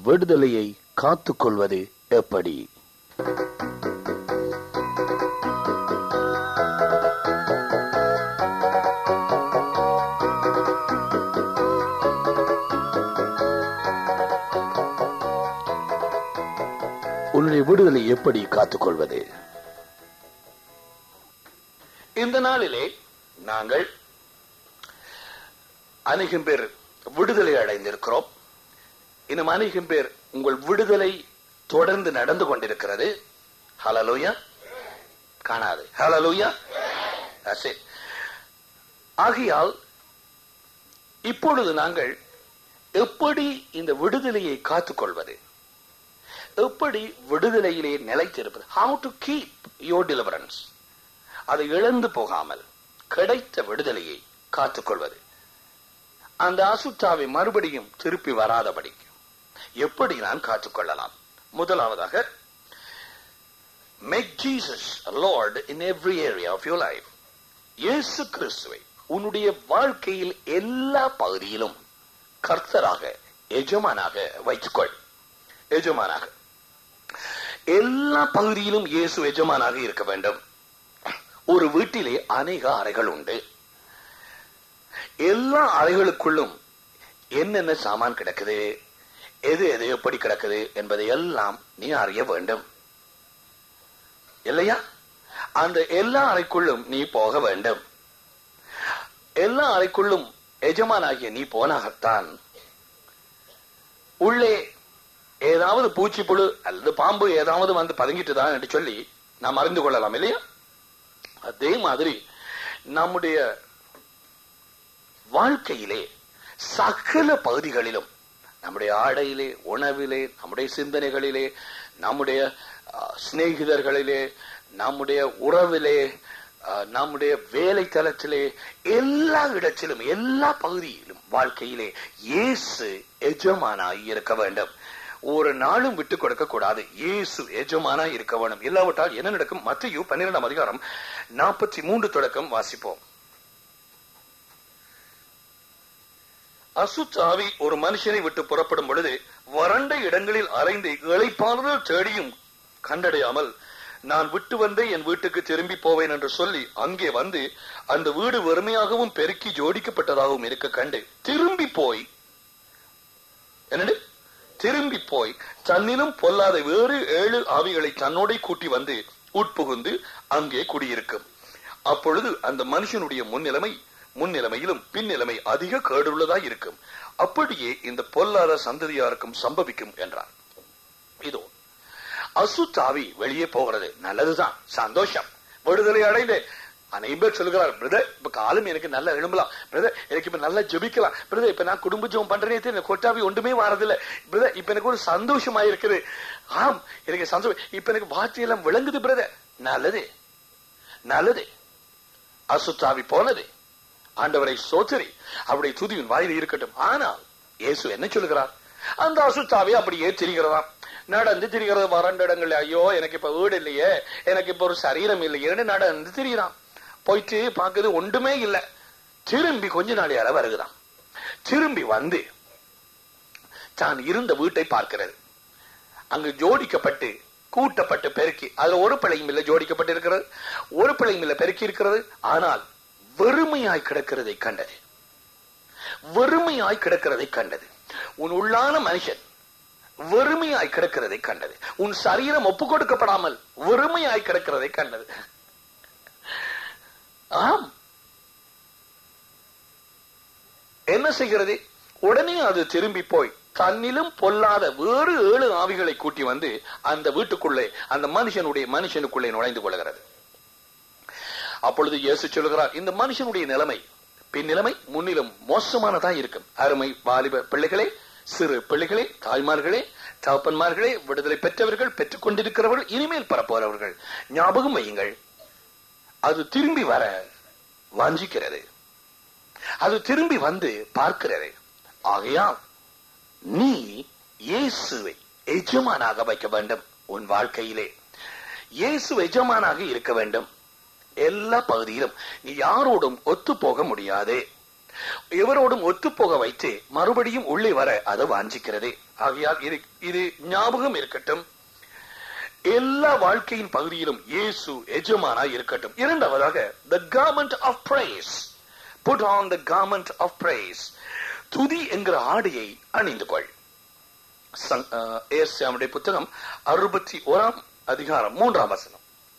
விடுதலையை காத்துக்கொள்வது எப்படி உன்னுடைய விடுதலை எப்படி காத்துக்கொள்வது இந்த நாளிலே நாங்கள் அநேகம் பேர் விடுதலை அடைந்திருக்கிறோம் இன்னும் அநேகம் பேர் உங்கள் விடுதலை தொடர்ந்து நடந்து கொண்டிருக்கிறது ஹலலூயா காணாது ஹலலூயா That's it. ஆகையால் இப்பொழுது நாங்கள் எப்படி இந்த விடுதலையை காத்துக்கொள்வது எப்படி விடுதலையிலே நிலைத்திருப்பது how to keep your deliverance அதை இழந்து போகாமல் கிடைத்த விடுதலையை காத்துக்கொள்வது அந்த அசுத்தாவை மறுபடியும் திருப்பி வராதபடி எப்படி நான் காத்துக்கொள்ளலாம் முதலாவதாக make Jesus Lord in every area of your life இயேசு கிறிஸ்துவை உன்னுடைய வாழ்க்கையில் எல்லா பகுதியிலும் கர்த்தராக எஜமானாக வைத்துக்கொள் எஜமானாக எல்லா பகுதியிலும் இயேசு எஜமானாக இருக்க வேண்டும் ஒரு வீட்டிலே அநேக அறைகள் உண்டு எல்லா அறைகளுக்குள்ளும் என்னென்ன சாமான் கிடக்குது எது எது எப்படி கிடக்குது என்பதை எல்லாம் நீ அறிய வேண்டும் இல்லையா அந்த எல்லா அறைக்குள்ளும் நீ போக வேண்டும் எல்லா அறைக்குள்ளும் எஜமானாகிய நீ போனாகத்தான் உள்ளே ஏதாவது பூச்சிப்புழு அல்லது பாம்பு ஏதாவது வந்து பதுங்கிட்டுதான் என்று சொல்லி நாம் அறிந்து கொள்ளலாம் இல்லையா அதே மாதிரி நம்முடைய வாழ்க்கையிலே சகல பகுதிகளிலும் நம்முடைய ஆடையிலே உணவிலே நம்முடைய சிந்தனைகளிலே நம்முடைய அஹ், சிநேகிதர்களிலே நம்முடைய உறவிலே அஹ், நம்முடைய வேலை தளத்திலே எல்லா இடத்திலும் எல்லா பகுதியிலும் வாழ்க்கையிலே இயேசு எஜமானாய் இருக்க வேண்டும் ஒரு நாளும் விட்டு கொடுக்க கூடாது இயேசு எஜமானா இருக்க வேண்டும் இல்லாவிட்டால் என்ன நடக்கும் மத்திய பன்னிரெண்டாம் அதிகாரம் நாற்பத்தி மூன்று தொடக்கம் வாசிப்போம் அசுத்தாவி ஒரு மனுஷனை விட்டு புறப்படும் பொழுது வறண்ட இடங்களில் அலைந்து இளைப்பாறுதல் தேடியும் கண்டடையாமல் நான் விட்டு வந்தே என் வீட்டுக்கு திரும்பி போவேன் என்று சொல்லி அங்கே வந்து அந்த வீடு வெறுமையாகவும் பெருக்கி ஜோடிக்கப்பட்டதாகவும் இருக்க கண்டு திரும்பி போய் என்னடு திரும்பி போய் தன்னிலும் பொல்லாத வேறு ஏழு ஆவிகளை தன்னோட கூட்டி வந்து உட்புகுந்து அங்கே குடியிருக்கும் அப்பொழுது அந்த மனுஷனுடைய முன்னிலைமை முன்னிலைமையிலும் பின்னிலைமை அதிக கேடுள்ளதாய் இருக்கும் அப்படியே இந்த பொல்லாத சந்ததியாருக்கும் சம்பவிக்கும் என்றார் இதோ அசுத்தாவி வெளியே போகிறது நல்லதுதான் சந்தோஷம் விடுதலை அடைந்து அனைவரும் பேர் சொல்கிறார் பிரதர் இப்ப காலம் எனக்கு நல்லா எழும்பலாம் பிரதர் எனக்கு இப்ப நல்லா ஜெபிக்கலாம் பிரதர் இப்ப நான் குடும்ப ஜெபம் பண்றேனே தெரியும், எனக்கு கொட்டாவி ஒன்றுமே வரதில்லை பிரதர் இப்ப எனக்கு ஒரு சந்தோஷமா இருக்குது ஆம் எனக்கு சந்தோஷம் இப்ப எனக்கு வார்த்தையெல்லாம் விளங்குது பிரதர் நல்லது நல்லது அசுத்தாவி போனது ஆண்டவரை சோத்தரி அவருடைய துதியின் வாயில் இருக்கட்டும் ஆனால் இயேசு என்ன சொல்லுகிறார் அந்த அசுத்தாவி அப்படியே திரிகிறதாம் நடந்து திரிகிறது வறண்ட இடங்கள்ல ஐயோ எனக்கு இப்ப வீடு இல்லையே எனக்கு இப்ப ஒரு சரீரம் இல்லையேன்னு நடந்து திரிகிறான் போயிட்டு பார்க்குது ஒன்றுமே இல்ல திரும்பி கொஞ்ச நாளையால வருகிறான் திரும்பி வந்து தான் இருந்த வீட்டை பார்க்கிறது அங்கு ஜோடிக்கப்பட்டு கூட்டப்பட்டு பெருக்கி அதுல ஒரு பிள்ளையும் இல்ல ஜோடிக்கப்பட்டு இருக்கிறது ஒரு பிள்ளையும் இல்ல பெருக்கி இருக்கிறது ஆனால் வெறுமையாய் கிடக்கிறதை கண்டது வெறுமையாய் கிடக்கிறதை கண்டது உன் உள்ளான மனுஷன் வெறுமையாய் கிடக்கிறதை கண்டது உன் சரீரம் ஒப்பு கொடுக்கப்படாமல் வெறுமையாய் கிடக்கிறதை கண்டது ஆம் என்ன செய்கிறது உடனே அது திரும்பி போய் தன்னிலும் பொல்லாத வேறு ஏழு ஆவிகளை கூட்டி வந்து அந்த வீட்டுக்குள்ளே அந்த மனுஷனுடைய மனுஷனுக்குள்ளே நுழைந்து கொள்கிறது அப்பொழுது இயேசு சொல்கிறார் இந்த மனுஷனுடைய நிலைமை பின் நிலைமை முன்னிலும் மோசமானதா இருக்கும் அருமை வாலிப பிள்ளைகளே சிறு பிள்ளைகளே தாய்மார்களே தகப்பன்மார்களே விடுதலை பெற்றவர்கள் பெற்றுக் கொண்டிருக்கிறவர்கள் இனிமேல் பரப்போறவர்கள் ஞாபகம் வையுங்கள் அது திரும்பி வர வாஞ்சிக்கிறது அது திரும்பி வந்து பார்க்கிறது ஆகையால் நீ இயேசுவை எஜமானாக வைக்க வேண்டும் உன் வாழ்க்கையிலே இயேசு எஜமானாக இருக்க வேண்டும் எல்லா பகுதியிலும் நீ யாரோடும் ஒத்து போக முடியாது எவரோடும் ஒத்துப்போக வைத்து மறுபடியும் உள்ளே வர அது வாஞ்சிக்கிறது ஆகையால் இது இது ஞாபகம் இருக்கட்டும் எல்லா வாழ்க்கையின் பகுதியிலும் இயேசு எஜமானாய் இருக்கட்டும் இரண்டாவதாக the garment of praise put on the garment of praise துதி என்கிற ஆடையை அணிந்து கொள் சங்- அஹ், ஏசாயாவுடைய புத்தகம் அறுபத்தி ஓராம் அதிகாரம் மூன்றாம் வசனம்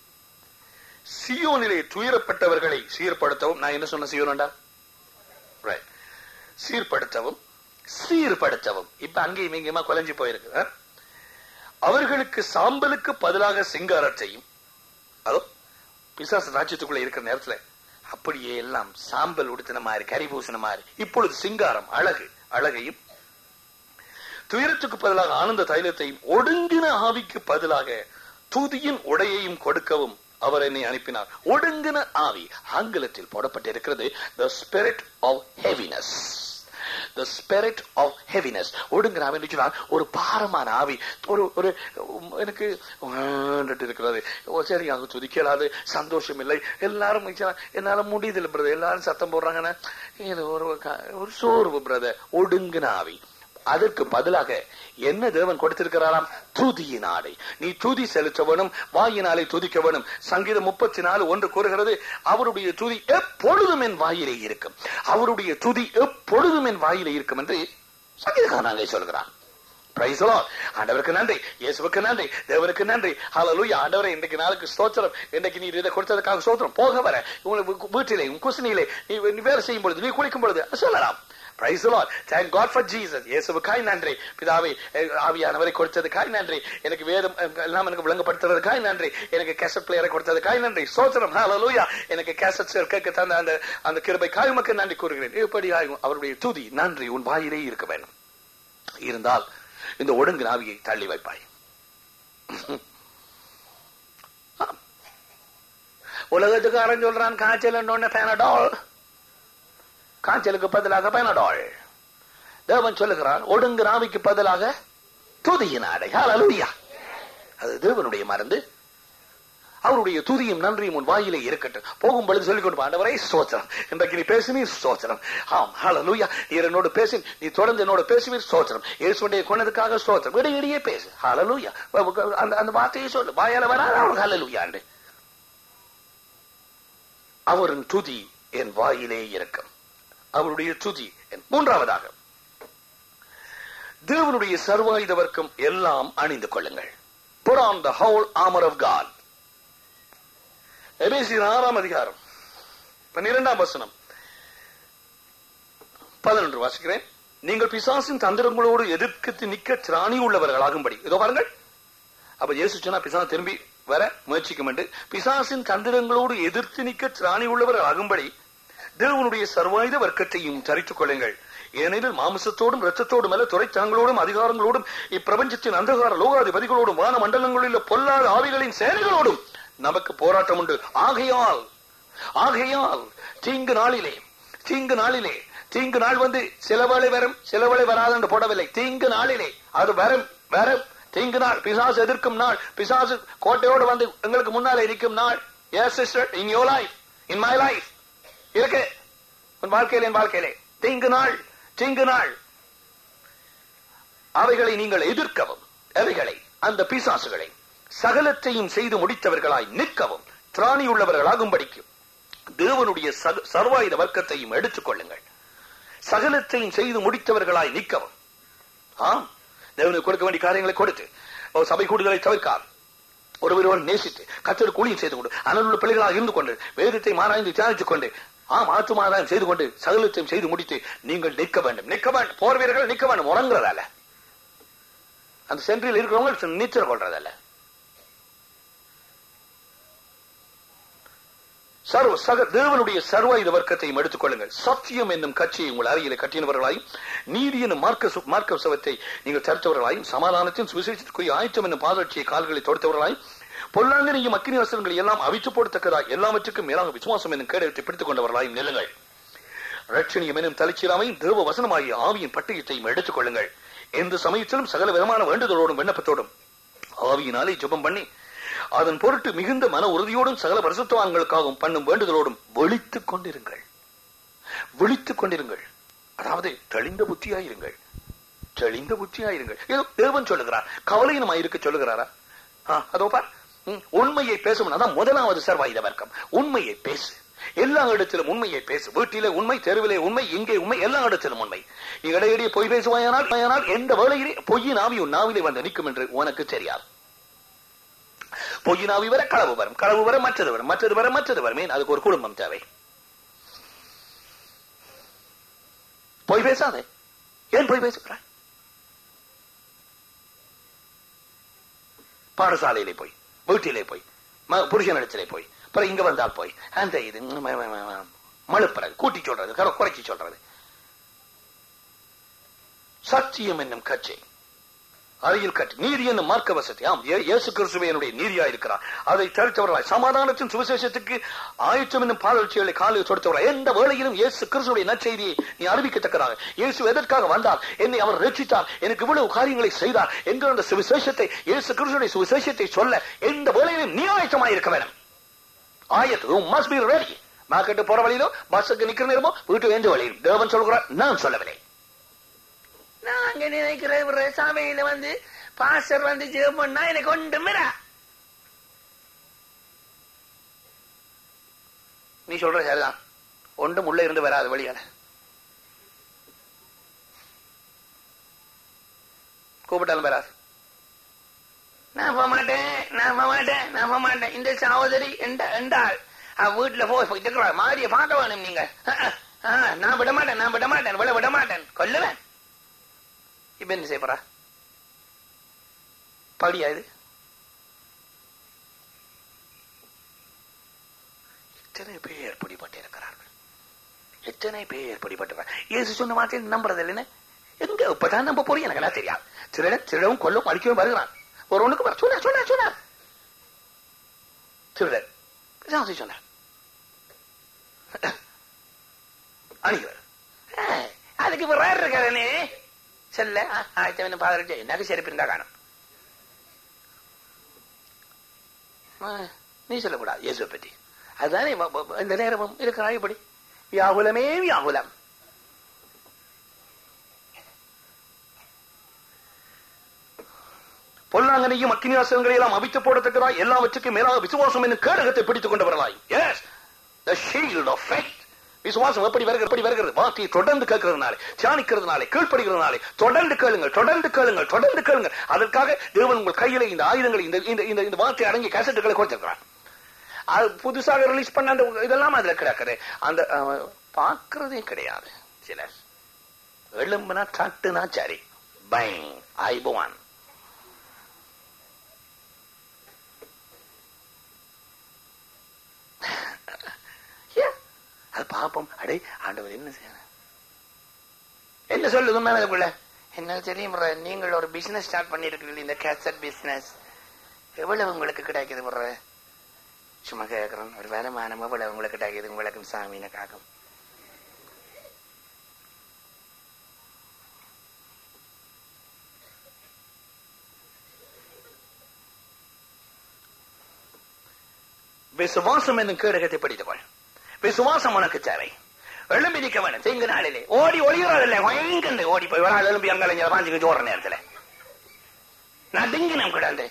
சியோனிலே துயரப்பட்டவர்களை சீர்படுத்தவும் நான் என்ன சொன்ன சியோனண்டா Right. சீர்படுத்தவும் சீர்படுத்தவும் இப்ப அங்கேயும் இங்கேயுமா குலைஞ்சு போயிருக்கு ஆ? அவர்களுக்கு சாம்பலுக்கு பதிலாக சிங்காரத்தையும் அதோ பிசாசு ராஜ்யத்துக்குள்ள இருக்கிற நேரத்துல அப்படியே எல்லாம் சாம்பல் உடுத்தின மாதிரி கரி பூசின மாதிரி இப்பொழுது சிங்காரம் அழகு அழகையும் துயரத்துக்கு பதிலாக ஆனந்த தைலத்தையும் ஒடுங்கின ஆவிக்கு பதிலாக துதியின் உடையையும் கொடுக்கவும் அவர் என்னை அனுப்பினார் ஒடுங்கின ஆவி ஆங்கிலத்தில் போடப்பட்டிருக்கிறது the spirit of heaviness the spirit of heaviness ஒடுங்கின ஆவி என்று சொன்னால் ஒரு பாரமான ஆவி ஒரு ஒரு உம், எனக்கு வேண்டுட்டு இருக்கிறது ஓ, சரி அங்க துதிக்கலாது சந்தோஷம் இல்லை எல்லாரும் நினைச்சா, என்னால முடியுதில்லை பிரதர் எல்லாரும் சத்தம் போடுறாங்கன்னா இது ஒரு க- ஒரு சோர்வு பிரதர் ஒடுங்கின ஆவி அதற்கு பதிலாக என்ன தேவன் கொடுத்திருக்கிறாராம் துதியின் ஆடை நீ துதி செலுத்த வேணும் வாயினாலே துதிக்க வேணும் சங்கீதம் முப்பத்தி நாலு ஒன்று கூறுகிறது அவருடைய துதி எப்பொழுதும் என் வாயிலே இருக்கும் அவருடைய துதி எப்பொழுதும் என் வாயிலே இருக்கும் என்று சங்கீதக்காரனாலே சொல்கிறான் Praise the Lord. ஆண்டவருக்கு நன்றி இயேசுவுக்கு நன்றி தேவனுக்கு நன்றி ஹalleluya ஆண்டவரே இன்றைக்கு நாளுக்கு ஸ்தோத்திரம் இன்றைக்கு நீர் இதை கொடுத்ததுக்காக ஸ்தோத்திரம் போக வர உங்களுக்கு வீட்டிலே உன் குசினிலே நீ நீ வேலை செய்யும் பொழுது நீ குளிக்கும் பொழுது சொல்லலாம் Praise the Lord. Thank God for Jesus. இயேசுவுக்காய் நன்றி பிதாவே அஹ், ஆவியானவரை கொடுத்ததுக்காய் நன்றி எனக்கு வேதம் அஹ், எல்லாம் எனக்கு விளங்கப்படுத்துறதுக்காய் நன்றி எனக்கு கேசட் பிளேயரை கொடுத்ததுக்காய் நன்றி சோத்திரம் ஹalleluya எனக்கு கேசட் கேட்க தந்த அந்த அந்த கிருபை காய்மக்கு நன்றி கூறுகிறேன் இப்படி அவருடைய துதி நன்றி உன் வாயிலே இருக்க வேண்டும் இருந்தால் இந்த ஒடுங்கு நாவியை தள்ளி வைப்பாய் ஆம். உலகத்துக்காரன் சொல்றான் காய்ச்சல் பேனடால் காய்ச்சலுக்கு பதிலாக பேனடால் தேவன் சொல்லுகிறான் ஒடுங்கு நாவிக்கு பதிலாக துதியின் ஆடை ஹalleluya அது தேவனுடைய மருந்து அவருடைய துதியும் நன்றியும் உன் வாயிலே இருக்கட்டும் போகும் பொழுது சொல்லிக் கொண்டு ஆண்டவரே ஸ்தோத்திரம் இன்றைக்கு நீ பேசினீர் ஸ்தோத்திரம் ஆம் ஹalleluya நீர் என்னோடு பேசி நீ தொடர்ந்து என்னோடு பேசுவீர் ஸ்தோத்திரம் இயேசுடைய கொண்டதுக்காக ஸ்தோத்திரம் இடையிடையே பேசு ஹalleluya அந்த அந்த வார்த்தையை சொல்லு வாயால வராது அவருக்கு ஹalleluya ஆண்டு அவரின் துதி என் வாயிலே இருக்கும் அவருடைய துதி என் மூன்றாவதாக தேவனுடைய சர்வாயுத வர்க்கம் எல்லாம் அணிந்து கொள்ளுங்கள் put on the whole armor of God எபேசியர் ஆறாம் அதிகாரம் பன்னிரெண்டாம் வசனம் பதினொன்று வாசிக்கிறேன் நீங்கள் பிசாசின் தந்திரங்களோடு எதிர்த்து நிக்க திராணி உள்ளவர்களாகும்படி இதோ பாருங்கள் அப்ப இயேசு சொன்னா பிசாசு திரும்பி வர முயற்சிக்கும் என்று பிசாசின் தந்திரங்களோடு எதிர்த்து நிக்க திராணி உள்ளவர்கள் ஆகும்படி தேவனுடைய சர்வாயுத வர்க்கத்தையும் தரித்துக் கொள்ளுங்கள் ஏனெனில் மாமிசத்தோடும் இரத்தத்தோடும் அல்ல துறைத்தனங்களோடும் அதிகாரங்களோடும் இப்பிரபஞ்சத்தின் அந்தகார லோகாதிபதிகளோடும் வான மண்டலங்களில் பொல்லாத ஆவிகளின் சேனைகளோடும் நமக்கு போராட்டம் உண்டு ஆகையால் ஆகையால் தீங்கு நாளிலே தீங்கு நாளிலே தீங்கு நாள் வந்து சில வேளை வரும் சில வேளை வராது என்று போடவில்லை தீங்கு நாளிலே அது வரும் வரும் தீங்கு நாள் பிசாசு எதிர்க்கும் நாள் பிசாசு கோட்டையோடு வந்து எங்களுக்கு முன்னாலே நிற்கும் நாள் yes sister in your life in my life இருக்கு உன் வாழ்க்கையிலே என் வாழ்க்கையிலே தீங்கு நாள் தீங்கு நாள் அவைகளை நீங்கள் எதிர்க்கவும் அவைகளை அந்த பிசாசுகளை சகலத்தையும் செய்து முடித்தவர்களாய் நிற்கவும் திராணியுள்ளவர்களாகும்படிக்கு தேவனுடைய சக- சர்வாயுத வர்க்கத்தையும் எடுத்துக் கொள்ளுங்கள் சகலத்தையும் செய்து முடித்தவர்களாய் நிற்கவும் ஆம் தேவனுக்கு கொடுக்க வேண்டிய காரியங்களை கொடுத்து ஒரு சபை கூடுதலை தவிர்க்கார் ஒருவரோடு நேசித்து கத்தருக்கு ஊழியம் செய்து கொண்டு அனலுள்ள பிள்ளைகளாக இருந்து கொண்டு வேதத்தை மாறாய்ந்து தியானித்துக் கொண்டு ஆம் ஆத்துமாதாயம் செய்து கொண்டு சகலத்தையும் செய்து முடித்து நீங்கள் நிற்க வேண்டும் நிற்க வேண்டும் போர் வீரர்கள் நிற்க வேண்டும் உறங்குறதல்ல அந்த சென்றில் இருக்கிறவங்க நீச்சல் கொள்றதல்ல சர்வ சக தேவனுடைய சர்வாயுத வர்க்கத்தையும் எடுத்துக் கொள்ளுங்கள் சத்தியம் என்னும் கட்சியை உங்கள் அறையிலே கட்டினவர்களாயும் நீதி என்னும் மார்க்க சு- மார்க்க சவத்தை நீங்கள் தடுத்தவர்களாயும் சமாதானத்தின் சுவிசேஷத்துக்குரிய ஆயத்தம் என்னும் பாதர்ச்சியை கால்களை தொடுத்தவர்களாயும் பொல்லாங்கனையும் அக்கினி வசனங்களை எல்லாம் அவித்து போடத்தக்கதாய் எல்லாவற்றுக்கும் மேலாக விசுவாசம் என்னும் கேடத்தை பிடித்துக் கொண்டவர்களாயும் நில்லுங்கள் ரட்சணியம் எனும் தலைச்சீராமையும் தேவ வசனமாகிய ஆவியின் பட்டயத்தையும் எடுத்துக் கொள்ளுங்கள் எந்த சமயத்திலும் சகல விதமான வேண்டுதலோடும் விண்ணப்பத்தோடும் ஆவியினாலே ஜெபம் பண்ணி அதன் பொருட்டு மிகுந்த மன உறுதியோடும் சகல பரிசுத்தவான்களுக்காகவும் பண்ணும் வேண்டுதலோடும் ஒழித்துக் கொண்டிருங்கள் விழித்துக் கொண்டிருங்கள் அதாவது தெளிந்த புத்தியாயிருங்கள் தெளிந்த புத்தியாயிருங்கள் ஏதோ தேவன் சொல்லுகிறார் கவலையினமா இருக்க சொல்லுகிறாரா ஆ, அதோ பார் ம், உண்மையை பேசணும் அதான் முதலாவது சர்வாயுத வர்க்கம் உண்மையை பேசு எல்லா இடத்திலும் உண்மையை பேசு வீட்டிலே உண்மை தெருவிலே உண்மை இங்கே உண்மை எல்லா இடத்திலும் உண்மை இடையிடையே பொய் பேசுவாயானால் ஆனால் எந்த வேளையிலே பொய்யின் ஆவி உன் நாவிலே வந்து நிற்கும் என்று உனக்கு தெரியாது பொய்யின் ஆவி வர களவு வரும் களவு வர மற்றது வரும் மற்றது வர மற்றது வரும் ஏன் அதுக்கு ஒரு குடும்பம் தேவை பொய் பேசாதே ஏன் பொய் பேசுகிறாய் பாடசாலையிலே போய் வீட்டிலே போய் ம- புருஷனிடத்திலே போய் அப்புறம் இங்க வந்தால் போய் அந்த இது ம- ம- ம- ம- மழுப்புறது கூட்டி சொல்றது கர- குறைச்சி சொல்றது சத்தியம் என்னும் கட்சி அருகில் கட்சி நீதி என்னும் மார்க்க வசதி ஆம் இயே- இயேசு கிறிஸ்துவே என்னுடைய நீதியா இருக்கிறார் அதை தடுத்தவர்களாய் சமாதானத்தின் சுவிசேஷத்துக்கு ஆயுத்தம் என்னும் பாலட்சிகளை காலில் தொடுத்தவர்களாய் எந்த வேளையிலும் இயேசு கிறிஸ்துடைய நற்செய்தியை நீ அறிவிக்கத்தக்கதாக இயேசு எதற்காக வந்தார் என்னை அவர் ரட்சித்தார் எனக்கு இவ்வளவு காரியங்களை செய்தார் என்கிற அந்த சுவிசேஷத்தை இயேசு கிறிஸ்துடைய சுவிசேஷத்தை சொல்ல எந்த வேளையிலும் நீ ஆயத்தமாய் இருக்க வேண்டும் ஆயத்து மஸ்ட் பி ரெடி மார்க்கெட்டு போற வழியிலோ பஸ்ஸுக்கு நிக்கிற நேரமோ வீட்டு எந்த வழியிலும் தேவன் சொல்கிறார் நான் சொல்லவில்லை நாங்க நினைக்கிற ஒரு சபையில வந்து பாஸ்டர் வந்து ஜெபம் பண்ணா எனக்கு ஒன்றுமிடா நீ சொல்ற சரிதான் ஒன்றும் உள்ள இருந்து வராது வெளியால கூப்பிட்டாலும் வராது நான் போக மாட்டேன் நான் போக மாட்டேன் நான் போக மாட்டேன் இந்த சகோதரி எந்த- என்றால் அவ வீட்டுல போய் போய் இருக்கிற மாதிரியை பார்க்க வேணும் நீங்க அஹ், அஹ், அஹ், நான் விட மாட்டேன் நான் விட மாட்டேன் விட விட மாட்டேன் கொல்லுவேன் இப்ப என்ன செய்ய போறா படியா இது எத்தனை பேர் பிடிபட்டு இருக்கிறார்கள் எத்தனை பேர் பிடிபட்டு இயேசு சொன்ன வார்த்தை நம்புறது இல்லைன்னு எங்க இப்பதான் நம்ப போறீங்க எனக்கு எல்லாம் தெரியாது திருடன் திருடவும் கொல்லும் அடிக்கவும் வருகிறான் ஒரு ஒண்ணுக்கு வர சொன்ன சொன்ன சொன்ன திருடன் பிசாசு சொன்னார் அணிவர் அஹ், அதுக்கு ஒரு வேற இருக்காரனே செல்ல ஆயிரத்தி பதினெட்டு எனக்கு செருப்பு இருந்தா காணும் நீ சொல்லக்கூடாது இயேசுவை பற்றி அதுதானே வ- வ- இந்த நேரமும் இருக்கிறாய் இப்படி வியாகுலமே வியாகுலம் பொல்லாங்கனையும் அக்கினியாசங்களை எல்லாம் அவித்து போடத்தக்கதாய் எல்லாவற்றுக்கும் மேலாக விசுவாசம் என்னும் கேடகத்தை பிடித்துக் கொண்டு வரலாய் yes the shield of faith விசுவாசம் எப்படி வருகிறது எப்படி வருகிறது வார்த்தையை தொடர்ந்து கேட்கிறதுனாலே தியானிக்கிறதுனாலே கீழ்ப்படுகிறதுனாலே தொடர்ந்து கேளுங்கள் தொடர்ந்து கேளுங்கள் தொடர்ந்து கேளுங்கள் அதற்காக தேவன் உங்கள் கையில இந்த ஆயுதங்களை இந்த இந்த இந்த இந்த வார்த்தை அடங்கிய கேசட்டுகளை கொடுத்திருக்கிறார் அது புதுசாக ரிலீஸ் பண்ண அந்த இதெல்லாம் அதுல கிடக்குது அந்த அஹ், பார்க்கிறதே கிடையாது சிலர் எலும்புனா தட்டுனா சரி பைங் ஐபவான் அது பாப்போம் அடே ஆண்டவர் என்ன செய்யணும் என்ன சொல்லுது உண்மையான அதுக்குள்ள என்ன தெரியும் bro, நீங்கள் ஒரு பிசினஸ் ஸ்டார்ட் பண்ணிருக்கீங்க இந்த கேசட் பிசினஸ் எவ்வளவு உங்களுக்கு கிடைக்குது bro? சும்மா கேட்கிறோம் ஒரு வேலை மானம் எவ்வளவு உங்களுக்கு கிடைக்குது உங்களுக்கு சாமின்னு காக்கும் விசுவாசம் என்னும் கேடகத்தை படித்துக் கொள் விசுவாசம் உனக்கு தேவை எழும்பி நிற்க வேணும் தீங்கு நாளிலே ஓடி ஒளிகிறாள் பயங்கண்டு ஓடி போய் ஒரு ஆள் எழும்பி அங்கே பாஞ்சுக்கு ஓடுற நேரத்துல நான் திங்கினம் கிடந்து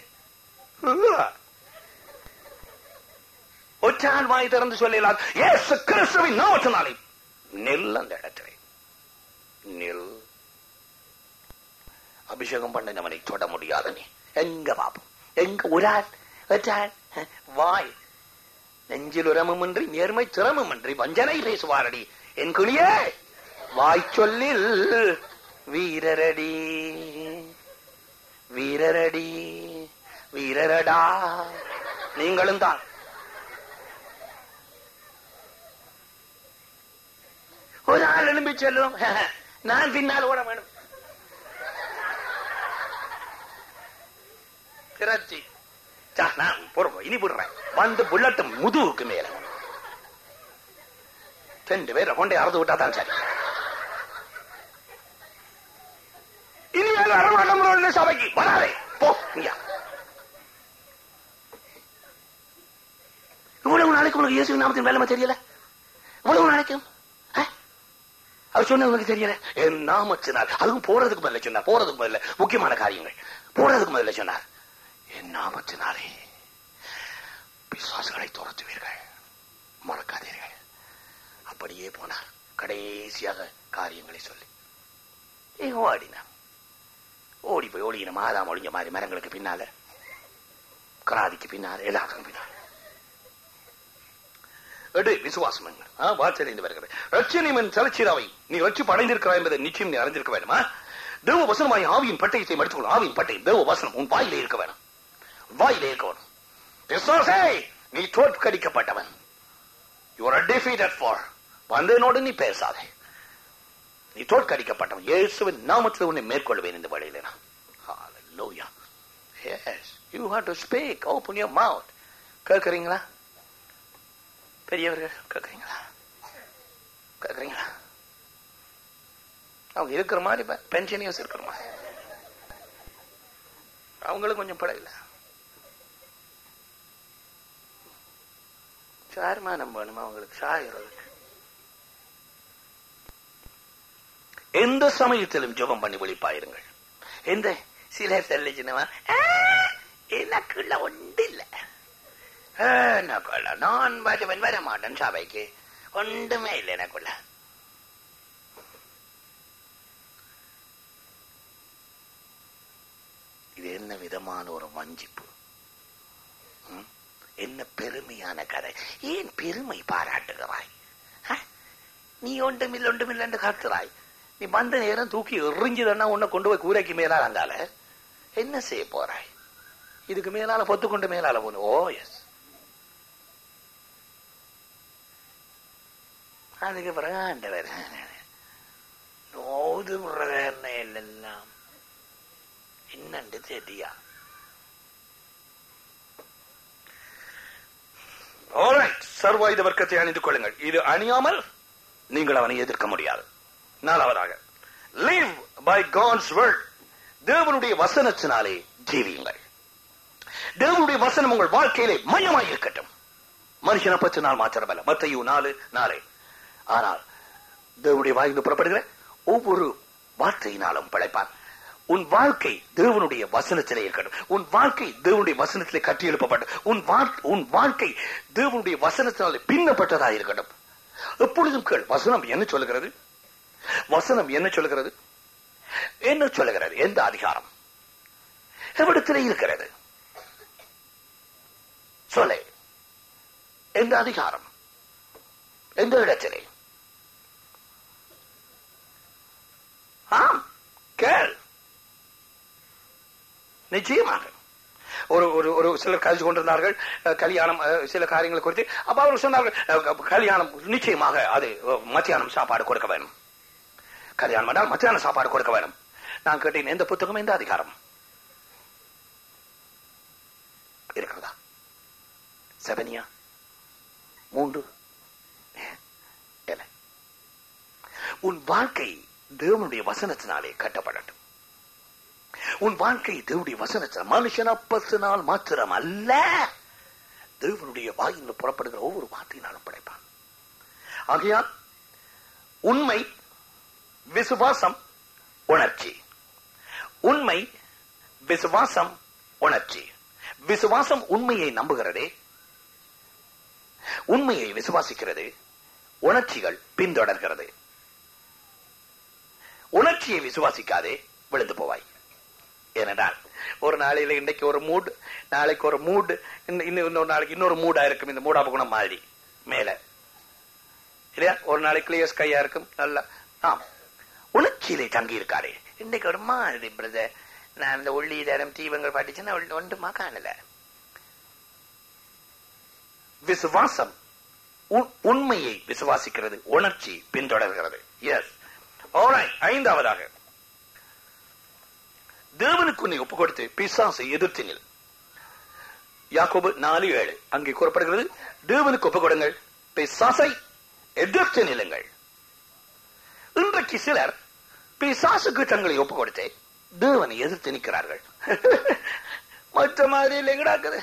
ஒற்றால் வாய் திறந்து சொல்லலாம் ஏசு கிறிஸ்துவின் நாமத்தினாலே நெல் அந்த இடத்திலே நெல் அபிஷேகம் பண்ணினவனை தொட முடியாத நீ எங்க பாப்போம் எங்க ஒரு ஆள் ஒற்றாள் வாய் நெஞ்சில் உரமுமின்றி நேர்மை திறமுமின்றி வஞ்சனை பேசுவாரடி என் குழியே வாய் சொல்லில் வீரரடி வீரரடி வீரரடா நீங்களும் தான் ஒரு ஆள் எழும்பி செல்லும் நான் பின்னால் ஓட வேணும் திரட்சி சா, நான் போறோம் இனி விடுறேன் வந்து புல்லட்டும் முதுகுக்கு மேல ரெண்டு பேரை கொண்டே அறுத்து விட்டா தான் சரி இனி மேல வரமாட்டோம் சபைக்கு வராதே போ இங்கயா இவ்வளவு நாளைக்கு உனக்கு இயேசு நாமத்தின் வேலைமை தெரியல இவ்வளவு நாளைக்கும் ஆ? அது சொன்ன உனக்கு தெரியல என் நாமத்தினால் அதுவும் போறதுக்கு முதல்ல சொன்னார் போறதுக்கு முதல்ல முக்கியமான காரியங்கள் போறதுக்கு முதல்ல சொன்னார் என் நாமத்தினாலே பிசாசுகளை துரத்துவீர்கள் மறக்காதீர்கள் அப்படியே போனார் கடைசியாக காரியங்களை சொல்லி ஏ ஓடினான் ஓடி போய் ஓடின மாதாம் ஒழிஞ்ச மாதிரி மரங்களுக்கு பின்னால கராதிக்கு பின்னால எல்லாத்துக்கும் பின்னால எடு விசுவாசம் என்க. ஆ, வார்த்தையிலிருந்து வருகிறது ரட்சணியன் தலைச்சீராவை நீ ரட்சி படைந்திருக்கிறாய் என்பதை நிச்சயம் நீ அறிந்திருக்க வேண்டுமா தேவ வசனமாய் ஆவியின் பட்டயத்தை எடுத்துக்கொள் ஆவியின் பட்டயம் தேவ வசனம் உன் வாயிலே இருக்க வேணும் உன் வாயிலே இருக்க வேணும் பிசாசே, நீ தோற்கடிக்கப்பட்டவன் யூ ஆர் டிஃபீட்டட் ஃபார் வந்தனோடு நீ பேசாதே நீ தோற்கடிக்கப்பட்டவன் இயேசுவின் நாமத்தில் உன்னை மேற்கொள்வேன் இந்த வழியில நான் Hallelujah. Yes, you have to speak. Open your mouth. கேட்கறீங்களா பெரியவர்கள் கேட்கறீங்களா கேட்கறீங்களா அவங்க இருக்கிற மாதிரி பென்ஷனியர்ஸ் இருக்கிற மாதிரி அவங்களுக்கு கொஞ்சம் படையில சார்மானம் வேணுமா அவங்களுக்கு சாயிறதுக்கு எந்த சமயத்திலும் ஜெபம் பண்ணி விழிப்பாயிருங்கள் எந்த சிலர் சொல்லிச்சுனவா எனக்குள்ள ஒன்று இல்ல எனக்குள்ள நான் வருவன் வர மாட்டேன் சபைக்கு ஒன்றுமே இல்லை எனக்குள்ள இது என்ன விதமான ஒரு வஞ்சிப்பு ம்? என்ன பெருமையான கதை ஏன் பெருமை பாராட்டுகிறாய் ஆ? நீ ஒன்றுமில்லை ஒன்றுமில்லை என்று காத்துறாய் நீ வந்த நேரம் தூக்கி எறிஞ்சுதன்னா உன்னை கொண்டு போய் கூரைக்கு மேலால அந்தால என்ன செய்ய போறாய் இதுக்கு மேலால பொத்து கொண்டு மேலால போன ஓ எஸ் அதுக்கு பிறகு ஆண்டவர் நோது பிரகரண எல்லாம் என்னண்டு தெரியா சர்வாயுத வர்க்கத்தை அணிந்து கொள்ளுங்கள் இது அணியாமல் நீங்கள் அவனை எதிர்க்க முடியாது நாலாவதாக live by God's word தேவனுடைய வசனத்தினாலே ஜீவியுங்கள் தேவனுடைய வசனம் உங்கள் வாழ்க்கையிலே மையமாய் இருக்கட்டும் மனுஷனை பத்து நாள் மாத்திரமல்ல மத்தையு நாலு நாளை ஆனால் தேவனுடைய வாயிலிருந்து புறப்படுகிற ஒவ்வொரு வார்த்தையினாலும் பிழைப்பான் உன் வாழ்க்கை தேவனுடைய வசனத்திலே இருக்கட்டும் உன் வாழ்க்கை தேவனுடைய வசனத்திலே கட்டி எழுப்பப்பட்டு உன் வாழ்- உன் வாழ்க்கை தேவனுடைய வசனத்தினாலே பின்னப்பட்டதா இருக்கட்டும் எப்பொழுதும் கேள் வசனம் என்ன சொல்லுகிறது வசனம் என்ன சொல்லுகிறது என்ன சொல்லுகிறது எந்த அதிகாரம் எவ்விடத்திலே இருக்கிறது சொல்லே எந்த அதிகாரம் எந்த இடத்திலே ஆம் கேள் நிச்சயமாக ஒரு ஒரு ஒரு சிலர் கழிச்சு கொண்டிருந்தார்கள் அஹ், கல்யாணம் அஹ், சில காரியங்களை குறித்து அப்ப அவர்கள் சொன்னார்கள் அஹ், கல்யாணம் நிச்சயமாக அது அஹ், மத்தியானம் சாப்பாடு கொடுக்க வேணும் கல்யாணம் பண்ணால் மத்தியானம் சாப்பாடு கொடுக்க வேணும் நான் கேட்டேன் எந்த புத்தகம் எந்த அதிகாரம் இருக்கிறதா செவனியா மூன்று இல்லை. உன் வாழ்க்கை தேவனுடைய வசனத்தினாலே கட்டப்படட்டும் உன் வாழ்க்கை தேவனுடைய வசனத்தினால் மனுஷன் அப்பத்தினால் மாத்திரம் அல்ல தேவனுடைய வாயில் புறப்படுகிற ஒவ்வொரு வார்த்தையினாலும் படைப்பான் ஆகையால் உண்மை விசுவாசம் உணர்ச்சி உண்மை விசுவாசம் உணர்ச்சி விசுவாசம் உண்மையை நம்புகிறதே உண்மையை விசுவாசிக்கிறது உணர்ச்சிகள் பின்தொடர்கிறது உணர்ச்சியை விசுவாசிக்காதே விழுந்து போவாய் ஏனென்றால் ஒரு நாளையில இன்னைக்கு ஒரு மூட் நாளைக்கு ஒரு மூட் இன்னும் இன்னொரு நாளைக்கு இன்னொரு மூடா இருக்கும் இந்த மூடா குணம் மாதிரி மேல இல்லையா ஒரு நாளைக்கு கிளியர் கையா இருக்கும் நல்லா ஆம் உணர்ச்சியிலே தங்கி இருக்காரு இன்னைக்கு ஒரு மாதிரி பிரதர் நான் இந்த உள்ளி தரம் தீபங்கள் பாட்டிச்சுன்னா ஒன்றுமா காணல விசுவாசம் உ- உண்மையை விசுவாசிக்கிறது உணர்ச்சி பின்தொடர்கிறது எஸ் ஐந்தாவதாக தேவனுக்கு உன்னை ஒப்பு கொடுத்து பிசாசை எதிர்த்து நில் யாக்கோபு நாலு ஏழு அங்கே கூறப்படுகிறது தேவனுக்கு ஒப்பு கொடுங்கள் பிசாசை எதிர்த்து நில்லுங்கள் இன்றைக்கு சிலர் பிசாசுக்கு தங்களை ஒப்பு கொடுத்து தேவனை எதிர்த்து நிற்கிறார்கள் மற்ற மாதிரி இல்லைங்கடாக்குது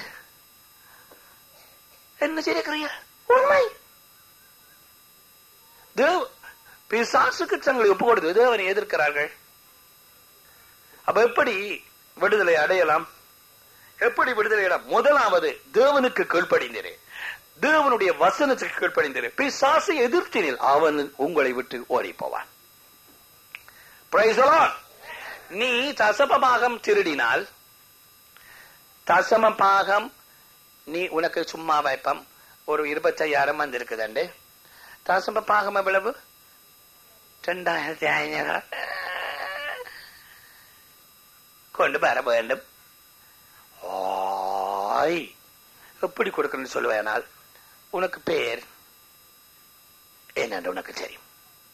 என்ன செய்யக்கிறீங்க உண்மை தேவ பிசாசுக்கு தங்களை ஒப்பு கொடுத்து தேவனை எதிர்க்கிறார்கள் அப்ப எப்படி விடுதலை அடையலாம் எப்படி விடுதலை அடையலாம் முதலாவது தேவனுக்கு கீழ்ப்படிந்தேன் தேவனுடைய வசனத்துக்கு கீழ்ப்படிந்தேன் பிசாசை எதிர்த்தினில் அவன் உங்களை விட்டு ஓடி போவான் Praise the Lord. நீ தசமபாகம் திருடினால் தசம பாகம் நீ உனக்கு சும்மா வைப்பம் ஒரு இருபத்தையாயிரம் வந்திருக்குதண்டு தசம பாகம் எவ்வளவு ரெண்டாயிரத்தி ஐநூறு கொண்டு வர வேண்டும் ஆய் எப்படி கொடுக்கணும்னு சொல்லுவேனால் உனக்கு பேர் என்னன்னு உனக்கு தெரியும்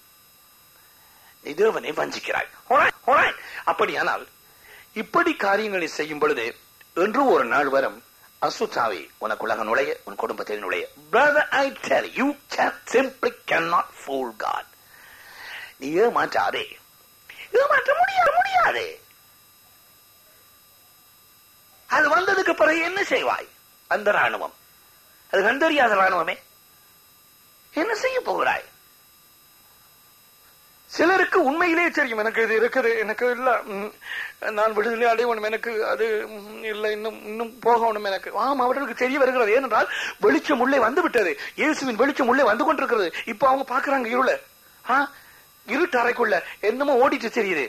நீ தேவனை வஞ்சிக்கிறாய் Alright, alright. அப்படியானால் இப்படி காரியங்களை செய்யும் பொழுது என்று ஒரு நாள் வரும் அசுத்தாவி உனக்குள்ளாக நுழைய உன் குடும்பத்தில் நுழைய brother I tell you you can simply cannot fool God நீ ஏமாற்றாதே ஏமாற்ற முடியாது முடியாது அது வந்ததுக்கு பிறகு என்ன செய்வாய் அந்த ராணுவம் அது கண்டறியாத ராணுவமே என்ன செய்ய போகிறாய் சிலருக்கு உண்மையிலே தெரியும் எனக்கு இது இருக்குது எனக்கு இல்ல ம், நான் விடுதலை அடையணும் எனக்கு அது ம், இல்லை இன்னும் இன்னும் போகணும் எனக்கு ஆம் அவர்களுக்கு தெரிய வருகிறது ஏனென்றால் வெளிச்சம் உள்ளே வந்து விட்டது இயேசுவின் வெளிச்சம் உள்ளே வந்து கொண்டிருக்கிறது இப்ப அவங்க பாக்குறாங்க இருள ஆ, இருட்டு அறைக்குள்ள என்னமோ ஓடிட்டு தெரியுது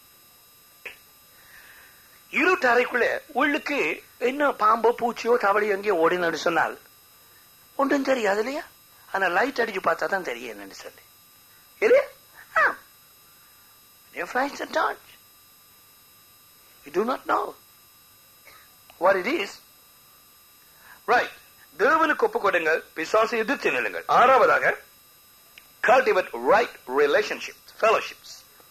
இருட்டு அறைக்குள்ள உள்ளுக்கு என்ன பாம்போ பூச்சியோ தவளி எங்கேயோ ஓடினு சொன்னால் ஒன்றும் தெரியாது இல்லையா ஆனா லைட் அடிச்சு பார்த்தா தான் தெரியும் என்னன்னு சொல்லி இல்லையா ஆ. Your flights are touch. You do not know what it is. Right. தேவனுக்கு ஒப்பு கொடுங்கள் பிசாசை எதிர்த்து நில்லுங்கள் ஆறாவதாக cultivate right relationships fellowships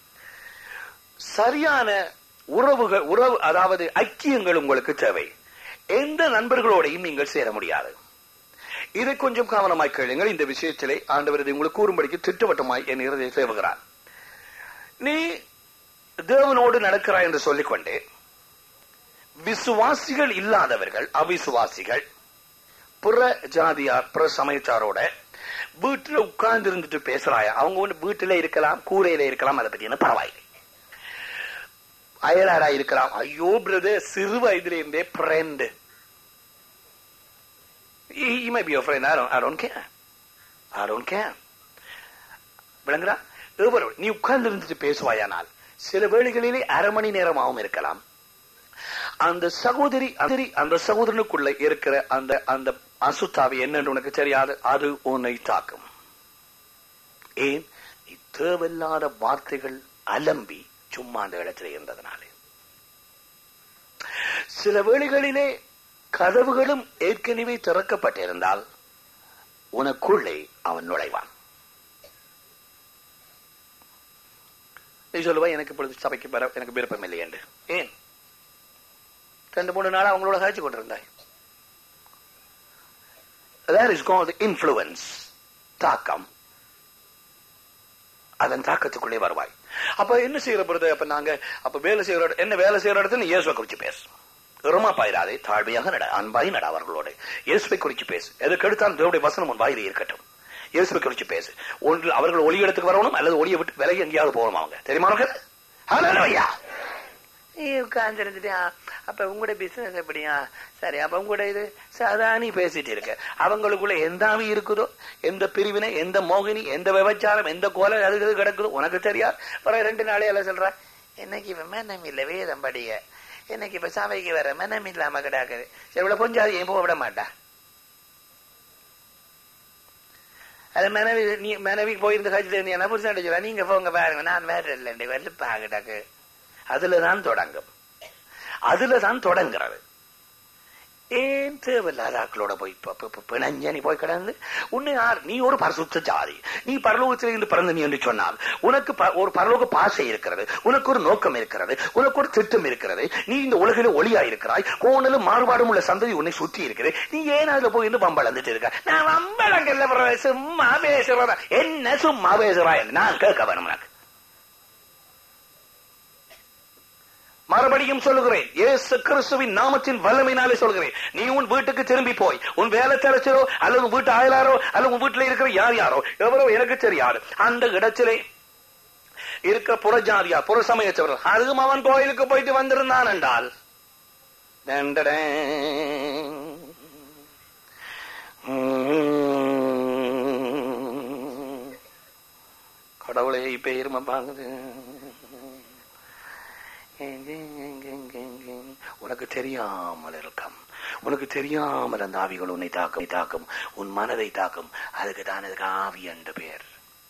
சரியான உறவுகள் உறவு அதாவது ஐக்கியங்கள் உங்களுக்கு தேவை எந்த நண்பர்களோடையும் நீங்கள் சேர முடியாது இதை கொஞ்சம் கவனமாய் கேளுங்கள் இந்த விஷயத்திலே ஆண்டவர் இதை உங்களுக்கு கூறும்படிக்கு திட்டவட்டமாய் என் இருதயத்தை சேவுகிறார் நீ தேவனோடு நடக்கிறாய் என்று சொல்லிக்கொண்டு விசுவாசிகள் இல்லாதவர்கள் அவிசுவாசிகள் புற ஜாதியார் புற சமயத்தாரோட வீட்டுல உட்கார்ந்து இருந்துட்டு பேசுறாயா அவங்க ஒண்ணு வீட்டுல இருக்கலாம் கூரையில இருக்கலாம் அதை பத்தி என்ன பரவாயில்லை அயலாரா இருக்கலாம் ஐயோ பிரதர் சிறு வயதுல இருந்தே friend he may be your friend I don't, I don't care I don't care விளங்குறா எவரோடு நீ உட்கார்ந்து இருந்துட்டு பேசுவாயானால் சில வேளைகளிலே அரை மணி நேரமாகவும் இருக்கலாம் அந்த சகோதரி அந்த- அந்த சகோதரனுக்குள்ள இருக்கிற அந்த அந்த அசுத்தாவி என்னன்னு உனக்கு தெரியாது அது உன்னை தாக்கும் ஏன் நீ தேவையில்லாத வார்த்தைகள் அலம்பி சும்மா அந்த இடத்துல இருந்ததுனாலே சில வேளைகளிலே கதவுகளும் ஏற்கனவே திறக்கப்பட்டிருந்தால் உனக்குள்ளே அவன் நுழைவான் நீ சொல்லுவா எனக்கு இப்பொழுது சபைக்கு வர எனக்கு விருப்பம் இல்லை என்று ஏன் ரெண்டு மூணு நாள் அவங்களோட காய்ச்சி கொண்டிருந்தாய் that is called influence தாக்கம் அதன் தாக்கத்துக்குள்ளே வருவாய் அப்ப என்ன செய்யற பொழுது அப்ப நாங்க அப்ப வேலை செய்யற இட- என்ன வேலை செய்யற இடத்துல நீ இயேசுவை குறிச்சு பேசு பெருமா பாயிராதே தாழ்மையாக நட அன்பாய் நட அவர்களோடு இயேசுவை குறிச்சு பேசு எதுக்கு எடுத்தாலும் தேவடைய வசனம் உன் வாயிலே இருக்கட்டும் இயேசுவை குறிச்சு பேசு ஒன்று அவர்கள் ஒளி இடத்துக்கு வரணும் அல்லது ஒளியை விட்டு விலகி எங்கேயாவது போகணும் அவங்க தெரியுமா உனக்கு ஹalleluya உட்கார்ந்துருந்துட்டியா அப்ப உங்களோட பிசினஸ் எப்படியா சரி அப்ப உங்களோட இது சாதாரணி பேசிட்டு இருக்க அவங்களுக்குள்ள எந்த ஆவி இருக்குதோ எந்த பிரிவினை எந்த மோகினி எந்த விபச்சாரம் எந்த கோலை அது இது கிடக்குதோ உனக்கு தெரியாது பிறகு ரெண்டு நாளே எல்லாம் சொல்ற என்னைக்கு இப்ப மனம் இல்ல வேதம் படிய என்னைக்கு இப்ப சபைக்கு வர மனம் இல்லாம கிடாக்குது சரி இவ்வளவு கொஞ்சம் ஏன் போக விட மாட்டா அது மனைவி நீ மனைவி போயிருந்து கழிச்சுட்டு இருந்தீங்கன்னா புருஷன் சொல்ல நீங்க போங்க பாருங்க நான் வேற இல்லை வெளுப்பாகிட்டாக்கு அதுலதான் தொடங்கும் அதுலதான் தொடங்குறது ஏன் தேவையில்லாத ஆக்களோட போய் ப- ப- ப- பிணைஞ்ச நீ போய் கிடந்து உன்னை யார் நீ ஒரு பரிசுத்த ஜாதி நீ பரலோகத்தில் இருந்து பிறந்த நீ என்று சொன்னால் உனக்கு ப- ஒரு பரலோக பாசை இருக்கிறது உனக்கு ஒரு நோக்கம் இருக்கிறது உனக்கு ஒரு திட்டம் இருக்கிறது நீ இந்த உலகில ஒளியா இருக்கிறாய் கோணலும் மாறுபாடும் உள்ள சந்ததி உன்னை சுற்றி இருக்குது நீ ஏன் அதுல போய் இருந்து வம்பளந்துட்டு இருக்க நான் வம்பளங்கள்ல பிறகு சும்மா பேசுறதா என்ன சும்மா பேசுறாய் நான் கேட்க வேணும் உனக்கு மறுபடியும் சொல்லுகிறேன் இயேசு கிறிஸ்துவின் நாமத்தின் வல்லமையினாலே சொல்கிறேன் நீ உன் வீட்டுக்கு திரும்பி போய் உன் வேலை தலைச்சரோ அல்லது உன் வீட்டு அயலாரோ அல்லது உன் வீட்டில் இருக்கிற யார் யாரோ எவரோ எனக்கு தெரியாது அந்த இடத்திலே இருக்கிற புறஜாதியா புற சமயத்தவர்கள் அதுவும் அவன் கோயிலுக்கு போயிட்டு வந்திருந்தான் என்றால் டண்டடேன். உம். கடவுளை இப்ப எருமை பாங்குது உனக்கு தெரியாமல் இருக்கும் உனக்கு தெரியாமல் அந்த ஆவிகள் உன்னை தாக்கும் தாக்கும் உன் மனதை தாக்கும் அதுக்கு தான் அதுக்கு ஆவி என்று பேர்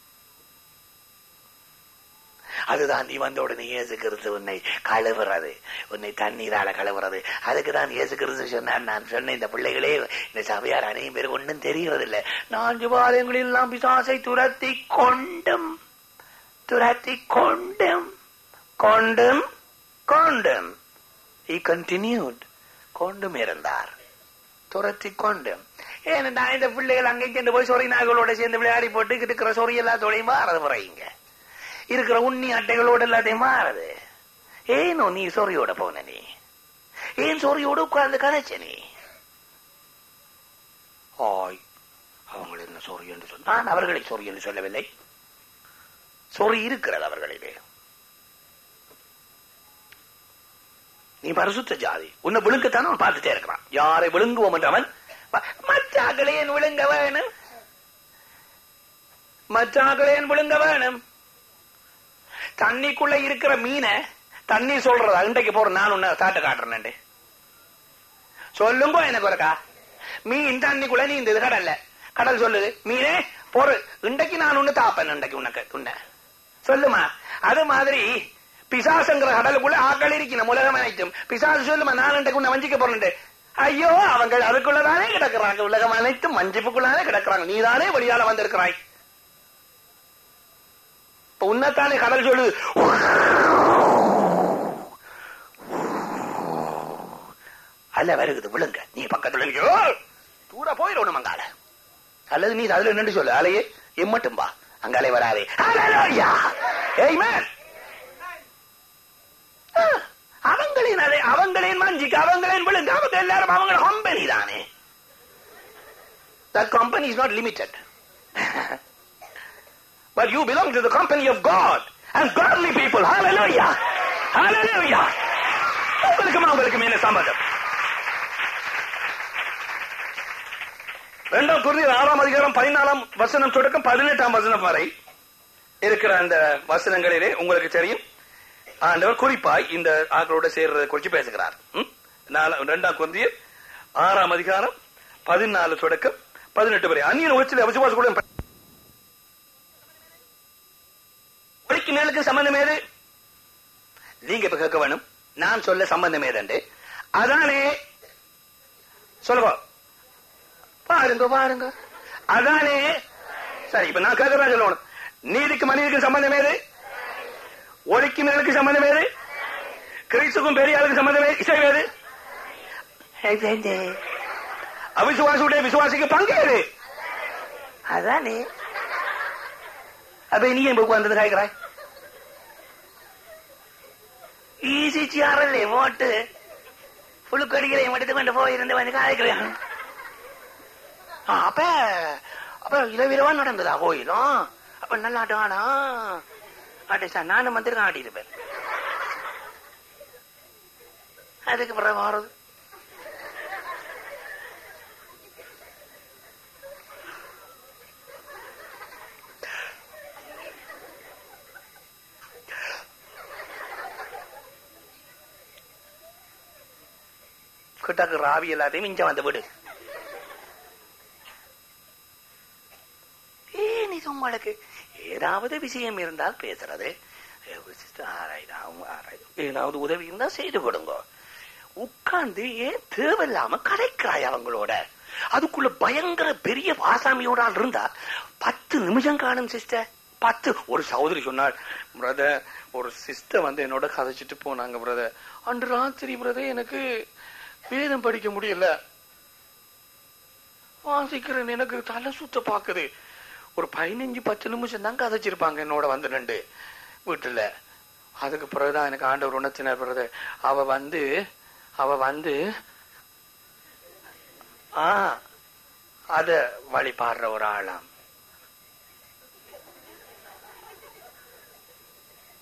அதுதான் நீ வந்த உடனே இயேசு கிறிஸ்து உன்னை கழுவுறது உன்னை தண்ணீரால கழுவுறது அதுக்கு தான் இயேசு கிறிஸ்து சொன்னார் நான் சொன்ன இந்த பிள்ளைகளே இந்த சபையார் அனைவரும் பேர் ஒன்றும் தெரிகிறதில்லை நான்கு வாரங்களில் எல்லாம் பிசாசை துரத்தி கொண்டும் துரத்தி கொண்டும் கொண்டும் கொண்டும் he continued கொண்டும் இருந்தார் துரத்தி கொண்டும் ஏனென்றா இந்த பிள்ளைகள் அங்கே சென்று போய் சொறி நாய்களோட சேர்ந்து விளையாடி போட்டு இருக்கிற சொறி எல்லாத்தோடையும் மாறது முறையுங்க இருக்கிற உண்ணி அட்டைகளோட எல்லாத்தையும் மாறுது ஏனோ நீ சொறியோட போன நீ ஏன் சொறியோட உட்கார்ந்து கதைச்ச நீ ஆய் அவங்க என்ன சொறி என்று சொன்ன நான் அவர்களை சொறி என்று சொல்லவில்லை சொறி இருக்கிறது அவர்களிலே நீ பரிசுத்த ஜாதி உன்னை விழுங்கத்தானே அவன் பார்த்துட்டே இருக்கிறான் யாரை விழுங்குவோம் என்றவன் மற்றாக்களேன் விழுங்க வேணும் மற்றாக்களேன் விழுங்க வேணும் தண்ணிக்குள்ள இருக்கிற மீனை தண்ணி சொல்றதா இன்றைக்கு போற நான் உன்னை காட்டு காட்டுறேன் சொல்லுங்க எனக்கு ஒருக்கா மீன் தண்ணிக்குள்ள நீ இந்த கடல்ல கடல் சொல்லுது மீனே பொறு இன்றைக்கு நான் உன்னை தாப்பேன் இன்றைக்கு உனக்கு உன்னை சொல்லுமா அது மாதிரி பிசாசுங்கிற கடலுக்குள்ள ஆக்கள் இருக்கணும் உலகம் அனைத்தும் பிசாசு சொல்லுமா நான் இன்றைக்கு உன்னை வஞ்சிக்க போறேன் ஐயோ அவங்க அதுக்குள்ளதானே கிடக்குறாங்க உலகம் அனைத்தும் மஞ்சிப்புக்குள்ளானே கிடக்குறாங்க நீதானே வழியால வந்திருக்கிறாய் இப்ப உன்னத்தானே கடல் சொல்லுது அல்ல வருகுது விழுங்க நீ பக்கத்துல இருக்கியோ தூர போயிடணும் அங்கால அல்லது நீ அதுல நின்று சொல்லு அலையே எம்மட்டும் வா அங்காலே வராதே Hallelujah. Amen. ஆ, அவங்களின் அதை அவங்களின் மஞ்சிக்கு அவங்களின் விழுங்க அவங்க எல்லாரும் அவங்க கம்பெனி தானே That company is not limited. But you belong to the company of God and godly people. Hallelujah. Hallelujah. உங்களுக்கும் அவங்களுக்கும் என்ன சம்பந்தம் இரண்டாம் குருதியில் ஆறாம் அதிகாரம் பதினாலாம் வசனம் தொடக்கம் பதினெட்டாம் வசனம் வரை இருக்கிற அந்த வசனங்களிலே உங்களுக்கு தெரியும் ஆண்டவர் குறிப்பாய் இந்த ஆக்களோட சேர்றதை குறித்து பேசுகிறார் ம்? நாலா- இரண்டாம் குருதியில் ஆறாம் அதிகாரம் பதினாலு தொடக்கம் பதினெட்டு வரை அந்நியன் உச்சில விசுவாச கூட ஒளிக்கு மேலுக்கு சம்பந்தம் ஏது நீங்க இப்ப கேட்க வேணும் நான் சொல்ல சம்பந்தம் ஏதண்டு அதானே சொல்லுவா பாருங்க பாருங்க அதானே சரி இப்ப நான் கேட்கறேன் சொல்லணும் நீதிக்கு மனிதனுக்கு சம்பந்தம் ஏது ஒளிக்கு மேலுக்கு சம்பந்தம் ஏது கிறிஸ்துக்கும் பெரியாளுக்கு சம்பந்தம் ஏது இசை ஏது அவிசுவாசியுடைய விசுவாசிக்கு பங்கு ஏது அதானே அப்ப நீ என் உட்கார்ந்தது காய்க்கிறாய் ஈஸி சேரல்லே ஓட்டு புழுக்கடிகளை எடுத்து கொண்டு போயிருந்து வந்து காய்க்கிறேன் ஆ, அப்ப அப்ப இலவிரவா நடந்ததா கோயிலும் அப்ப நல்லாட்டம் ஆனா ஆட்டே சார் நானும் வந்திருக்கேன் ஆடி இருப்பேன் அதுக்கு பிறகு மாறுது கிட்டக்கு ராவி எல்லாத்தையும் இங்க வந்து விடு ஏன் இது உங்களுக்கு ஏதாவது விஷயம் இருந்தால் பேசுறது ஆராய்தான் ஆராய்தான். ஏதாவது உதவி இருந்தா செய்து கொடுங்க உட்கார்ந்து ஏன் தேவையில்லாம கலைக்கிறாய் அவங்களோட அதுக்குள்ள பயங்கர பெரிய வாசாமியோட ஆள் இருந்தா பத்து நிமிஷம் காணும் சிஸ்டர் பத்து ஒரு சகோதரி சொன்னாள் பிரதர் ஒரு சிஸ்டர் வந்து என்னோட கதைச்சிட்டு போனாங்க பிரதர் அன்று ராத்திரி பிரதர் எனக்கு வேதம் படிக்க முடியல வாசிக்கிறேன் எனக்கு தலை சுத்த பாக்குது ஒரு பதினஞ்சு பத்து நிமிஷம் தான் கதைச்சிருப்பாங்க என்னோட வந்து நின்று வீட்டுல அதுக்கு பிறகுதான் எனக்கு ஆண்டவர் உணர்த்தினார் பிறகு அவ வந்து அவ வந்து ஆ அத வழிபாடுற ஒரு ஆளாம்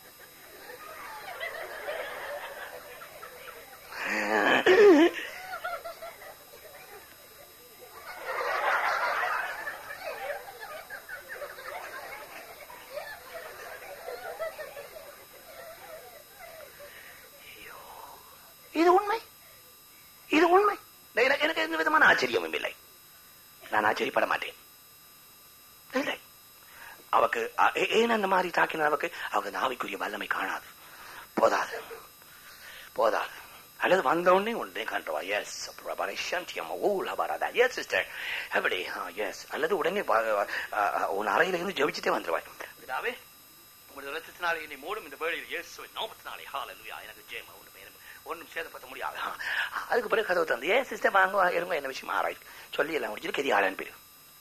இது உண்மை இது உண்மை எனக்கு எனக்கு எந்த விதமான ஆச்சரியமும் இல்லை நான் ஆச்சரியப்பட மாட்டேன் இல்லை அவக்கு அ- ஏ- ஏன் அந்த மாதிரி தாக்கின அவக்கு அவக்கு நாவிக்குரிய வல்லமை காணாது போதாது போதாது அல்லது வந்த உடனே உடனே கண்டுவா எஸ் எஸ் சிஸ்டர் அப்படி எஸ் அல்லது உடனே வ- அ, அ, உன் அறையில இருந்து ஜெபிச்சுட்டே வந்துருவாய் பிதாவே உங்களுடைய ரத்தத்தினாலே என்னை மூடும் இந்த வேளையில் இயேசுவின் நாமத்தினாலே ஹalleluya எனக்கு ஜெயம் உண்டு எனக்கு ஒன்றும் சேதப்படுத்த முடியாது ஆ, அதுக்கு பிறகு கதவு தந்து ஏன் சிஸ்டர் வாங்க இருங்க என்ன விஷயம் ஆராய்ச்சி சொல்லி எல்லாம் முடிச்சுட்டு கெதி ஆள் அனுப்பிடு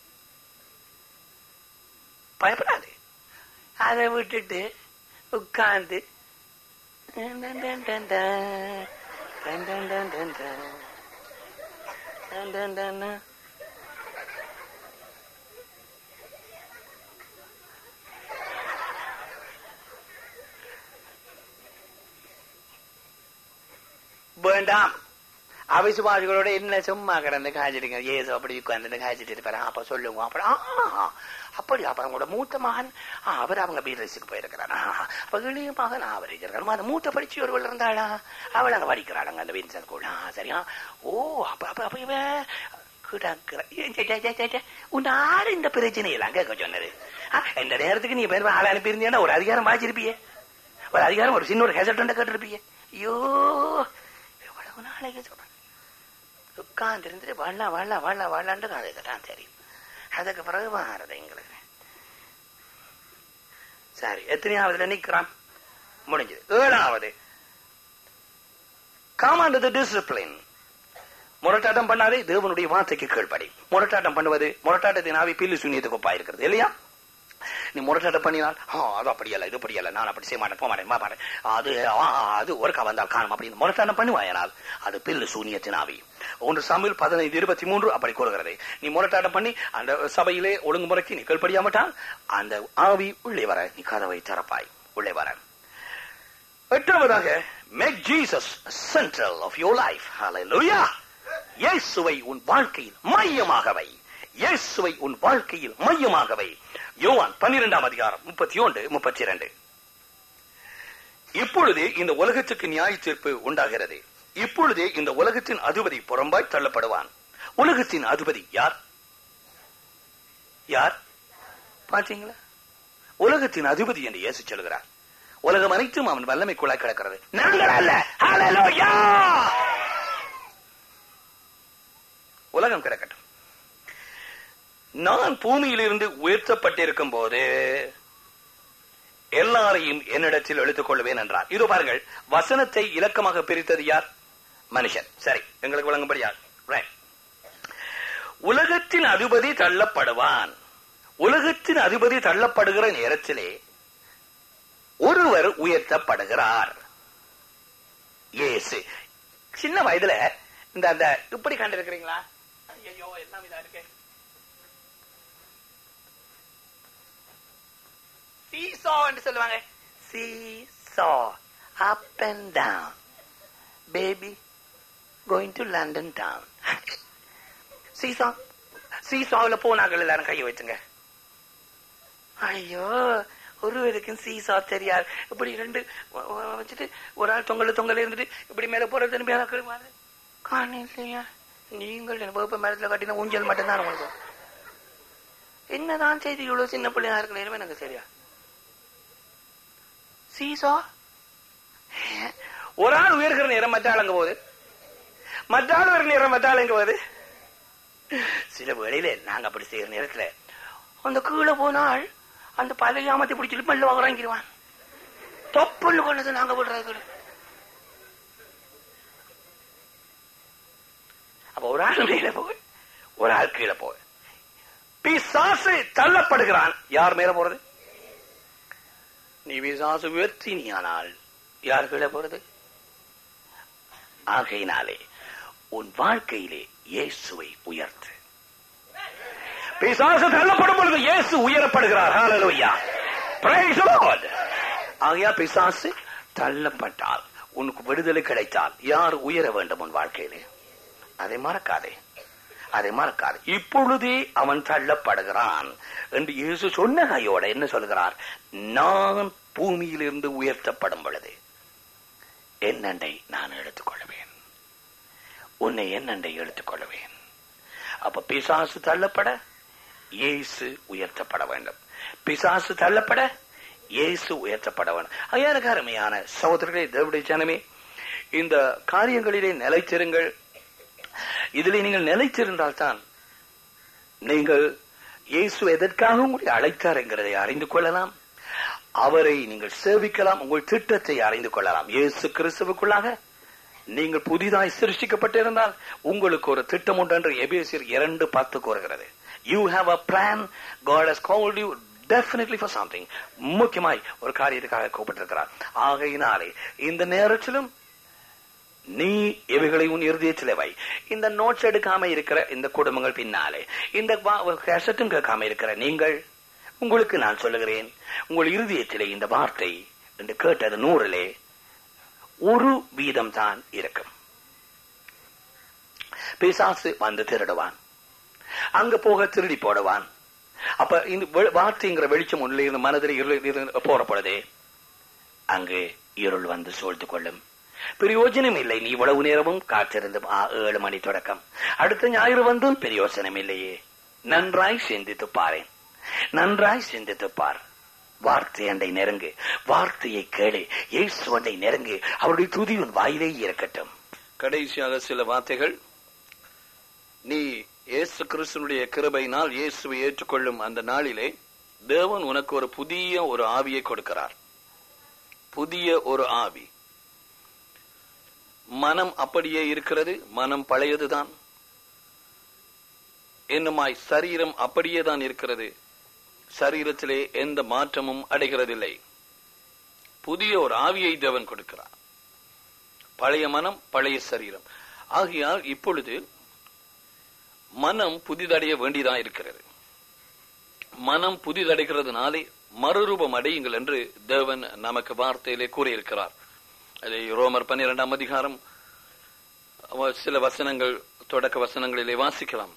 பயப்படாது அதை விட்டுட்டு உட்கார்ந்து டன் டன் டன் டன் டன். டன் டன் டன் டன் டன். டன் டன் டன் டன். வேண்டாம் அவிசுவாசிகளோட என்ன சும்மா கிடந்து காய்ச்சிடுங்க ஏசு அப்படி உட்கார்ந்து காய்ச்சிட்டு இருப்பாரு அப்ப சொல்லுங்க அப்படி ஆ, அப்படி அப்ப அவங்களோட மூத்த மகன் ஆ, அவர் அவங்க பீரஸுக்கு போயிருக்கிறார் ஆ, அப்ப இளைய மகன் அவர் இருக்கிறார் அந்த மூத்த படிச்சு ஒருவள் இருந்தாளா அவள் அங்க படிக்கிறாளுங்க அந்த வின்சன் ஸ்கூல் ஆ, சரியா ஓ அப்ப அப்ப அப்ப இவன் கிடக்குற ஏ, சே, சே, சே, சே, சே. உன் ஆறு இந்த பிரச்சனை எல்லாம் கேட்க சொன்னது ஆ, இந்த நேரத்துக்கு நீ பேர் ஆள் அனுப்பியிருந்தீங்கன்னா ஒரு அதிகாரம் வாய்ச்சிருப்பியே ஒரு அதிகாரம் ஒரு சின்ன ஒரு ஹெசட் கேட்டிருப்பியே ஐயோ எவ்வளவு நாளைக்கு சொல்றேன் உட்கார்ந்து இருந்துட்டு வாழ வாழ வாழ வாழாண்டு அதுக்கு தான் தெரியும் அதுக்கு பிறகு மாறுது எங்களுக்கு சரி எத்தனையாவதுல நிக்கிறான் முடிஞ்சது ஏழாவது காமாண்டது டிசிப்ளின் முரட்டாட்டம் பண்ணாதே தேவனுடைய வார்த்தைக்கு கீழ்ப்படி முரட்டாட்டம் பண்ணுவது முரட்டாட்டத்தின் ஆவி பில்லு சூன்யத்துக்கு ஒப்பா இருக்கிறது இல்லையா நீ முரட்டாட்டம் பண்ணினால் ஆ, அது அப்படி அல்ல இது அப்படி அல்ல நான் அப்படி செய்ய மாட்டேன் போக மாட்டேன் போக மாட்டேன் அது ஆ, அது ஒருக்கா வந்தால் காணும் அப்படின்னு முரட்டாட்டம் பண்ணுவாயனால் அது பில்லு சூனியத்தின் ஆவி ஒன்று சமையல் பதினைந்து இருபத்தி மூன்று அப்படி கூறுகிறது நீ முரட்டாட்டம் பண்ணி அந்த சபையிலே ஒழுங்குமுறைக்கு நீ கீழ்ப்படியாமட்டால் அந்த ஆவி உள்ளே வர நீ கதவை திறப்பாய் உள்ளே வர எட்டாவதாக make Jesus central of your life ஹalleluya இயேசுவை உன் வாழ்க்கையில் மையமாகவை இயேசுவை உன் வாழ்க்கையில் மையமாகவை யோவான் பன்னிரெண்டாம் அதிகாரம் முப்பத்தி ஒன்று முப்பத்தி இரண்டு இப்பொழுதே இந்த உலகத்துக்கு நியாய தீர்ப்பு உண்டாகிறது இப்பொழுதே இந்த உலகத்தின் அதிபதி புறம்பாய் தள்ளப்படுவான் உலகத்தின் அதிபதி யார் யார் பாத்தீங்களா உலகத்தின் அதிபதி என்று இயேசு சொல்கிறார் உலகம் அனைத்தும் அவன் வல்லமைக்குள்ளாய் கிடக்கிறது நாங்கள் அல்ல ஹalleluya உலகம் கிடக்கட்டும் நான் பூமியிலிருந்து உயர்த்தப்பட்டிருக்கும் போது எல்லாரையும் என்னிடத்தில் எடுத்துக் கொள்வேன் என்றார் இதோ பாருங்கள் வசனத்தை இலக்கமாக பிரித்தது யார் மனுஷன் சரி எங்களுக்கு வழங்கும்படி யார் Right. உலகத்தின் அதிபதி தள்ளப்படுவான் உலகத்தின் அதிபதி தள்ளப்படுகிற நேரத்திலே ஒருவர் உயர்த்தப்படுகிறார் இயேசு சின்ன வயதுல இந்த அந்த இப்படி கண்டிருக்கிறீங்களா ஐயோ எல்லாம் இதா இருக்கு சீசா என்று சொல்லுவாங்க seesaw up and down baby going to London town seesaw சீசாவுல போனாங்கள் எல்லாரும் கையை வச்சுங்க ஐயோ ஒருவருக்கும் சீசா தெரியாது இப்படி ரெண்டு வ- வ- வச்சுட்டு ஒரு ஆள் தொங்கல தொங்கல இருந்துட்டு இப்படி மேல போறது திரும்பி யாரா கிளம்புவாரு காணலையா நீங்கள் என் வகுப்பு மரத்துல கட்டின ஊஞ்சல் மட்டும்தான் உங்களுக்கு என்னதான் செய்தி இவ்வளவு சின்ன பிள்ளையா இருக்கிற எனக்கு சரியா சீசா ஒரு ஆள் உயர்கிற நேரம் மற்ற ஆள் அங்க போகுது மற்ற ஆள் உயர்கிற நேரம் மற்ற ஆள் எங்க போகுது சில வேளையில நாங்க அப்படி செய்யற நேரத்துல அந்த கீழே போனால் அந்த பழைய ஆமத்தை பிடிச்சிட்டு மெல்ல வாங்குறாங்கிடுவான் தொப்புன்னு கொண்டது நாங்க விடுறது அப்ப ஒரு ஆள் மேல போய் ஒரு ஆள் கீழே போய் பிசாசு தள்ளப்படுகிறான் யார் மேல போறது நீ பிசாசு உயர்த்தினியானால் யார் கீழே போறது ஆகையினாலே உன் வாழ்க்கையிலே இயேசுவை உயர்த்து பிசாசு தள்ளப்படும் பொழுது இயேசு உயரப்படுகிறார் ஹalleluya praise the lord ஆகையா பிசாசு தள்ளப்பட்டால் உனக்கு விடுதலை கிடைத்தால் யார் உயர வேண்டும் உன் வாழ்க்கையிலே அதை மறக்காதே அதை மறக்காதே இப்பொழுதே அவன் தள்ளப்படுகிறான் என்று இயேசு சொன்ன கையோட என்ன சொல்கிறார் நான் பூமியிலிருந்து உயர்த்தப்படும் பொழுது என்னண்டை நான் எடுத்துக்கொள்வேன் உன்னை என்னண்டை எடுத்துக்கொள்வேன் அப்ப பிசாசு தள்ளப்பட இயேசு உயர்த்தப்பட வேண்டும் பிசாசு தள்ளப்பட இயேசு உயர்த்தப்பட வேண்டும் ஐயாருக்கு அருமையான சகோதரர்களே தேவடைய ஜனமே இந்த காரியங்களிலே நிலைத்திருங்கள் இதிலே நீங்கள் நிலைத்திருந்தால் தான் நீங்கள் இயேசு எதற்காக உங்களை அழைத்தார் என்கிறதை அறிந்து கொள்ளலாம் அவரை நீங்கள் சேவிக்கலாம் உங்கள் திட்டத்தை அறிந்து கொள்ளலாம் இயேசு கிறிஸ்துவுக்குள்ளாக நீங்கள் புதிதாய் சிருஷ்டிக்கப்பட்டிருந்தால் உங்களுக்கு ஒரு திட்டம் உண்டு என்று எபேசியர் இரண்டு பத்து கூறுகிறது you have a plan God has called you definitely for something முக்கியமாய் ஒரு காரியத்துக்காக கூப்பிட்டிருக்கிறார் ஆகையினாலே இந்த நேரத்திலும் நீ இவைகளை உன் இருதயத்திலே வை இந்த நோட்ஸ் எடுக்காம இருக்கிற இந்த குடும்பங்கள் பின்னாலே இந்த கேசட்டும் கேட்காம இருக்கிற நீங்கள் உங்களுக்கு நான் சொல்லுகிறேன் உங்கள் இருதயத்திலே இந்த வார்த்தை என்று கேட்டது நூறிலே ஒரு வீதம் தான் இருக்கும் பிசாசு வந்து திருடுவான் அங்க போக திருடி போடுவான் அப்ப இந்த வெ- வார்த்தைங்கிற வெளிச்சம் உள்ளே இருந்து மனதில் இருள் இருந்து போற பொழுதே அங்கு இருள் வந்து சூழ்ந்து கொள்ளும் பிரயோஜனம் இல்லை நீ இவ்வளவு நேரமும் காத்திருந்து ஆ, ஏழு மணி தொடக்கம் அடுத்த ஞாயிறு வந்தும் பிரயோஜனம் இல்லையே நன்றாய் சிந்தித்து பாரேன் நன்றாய் சிந்தித்து பார் வார்த்தை அண்டை நெருங்கு வார்த்தையை கேளு இயேசு அண்டை நெருங்கு அவருடைய துதி உன் வாயிலே இருக்கட்டும் கடைசியாக சில வார்த்தைகள் நீ இயேசு கிறிஸ்துனுடைய கிருபையினால் இயேசுவை ஏற்றுக்கொள்ளும் அந்த நாளிலே தேவன் உனக்கு ஒரு புதிய ஒரு ஆவியை கொடுக்கிறார் புதிய ஒரு ஆவி மனம் அப்படியே இருக்கிறது மனம் பழையதுதான் என்னுமாய் சரீரம் அப்படியே தான் இருக்கிறது சரீரத்திலே எந்த மாற்றமும் அடைகிறதில்லை புதிய ஒரு ஆவியை தேவன் கொடுக்கிறார் பழைய மனம் பழைய சரீரம் ஆகையால் இப்பொழுது மனம் புதிதடைய வேண்டியதா இருக்கிறது மனம் புதிதடைகிறதுனாலே மறுரூபம் அடையுங்கள் என்று தேவன் நமக்கு வார்த்தையிலே கூறியிருக்கிறார் அதை ரோமர் பன்னிரெண்டாம் அதிகாரம் அவ- சில வசனங்கள் தொடக்க வசனங்களிலே வாசிக்கலாம்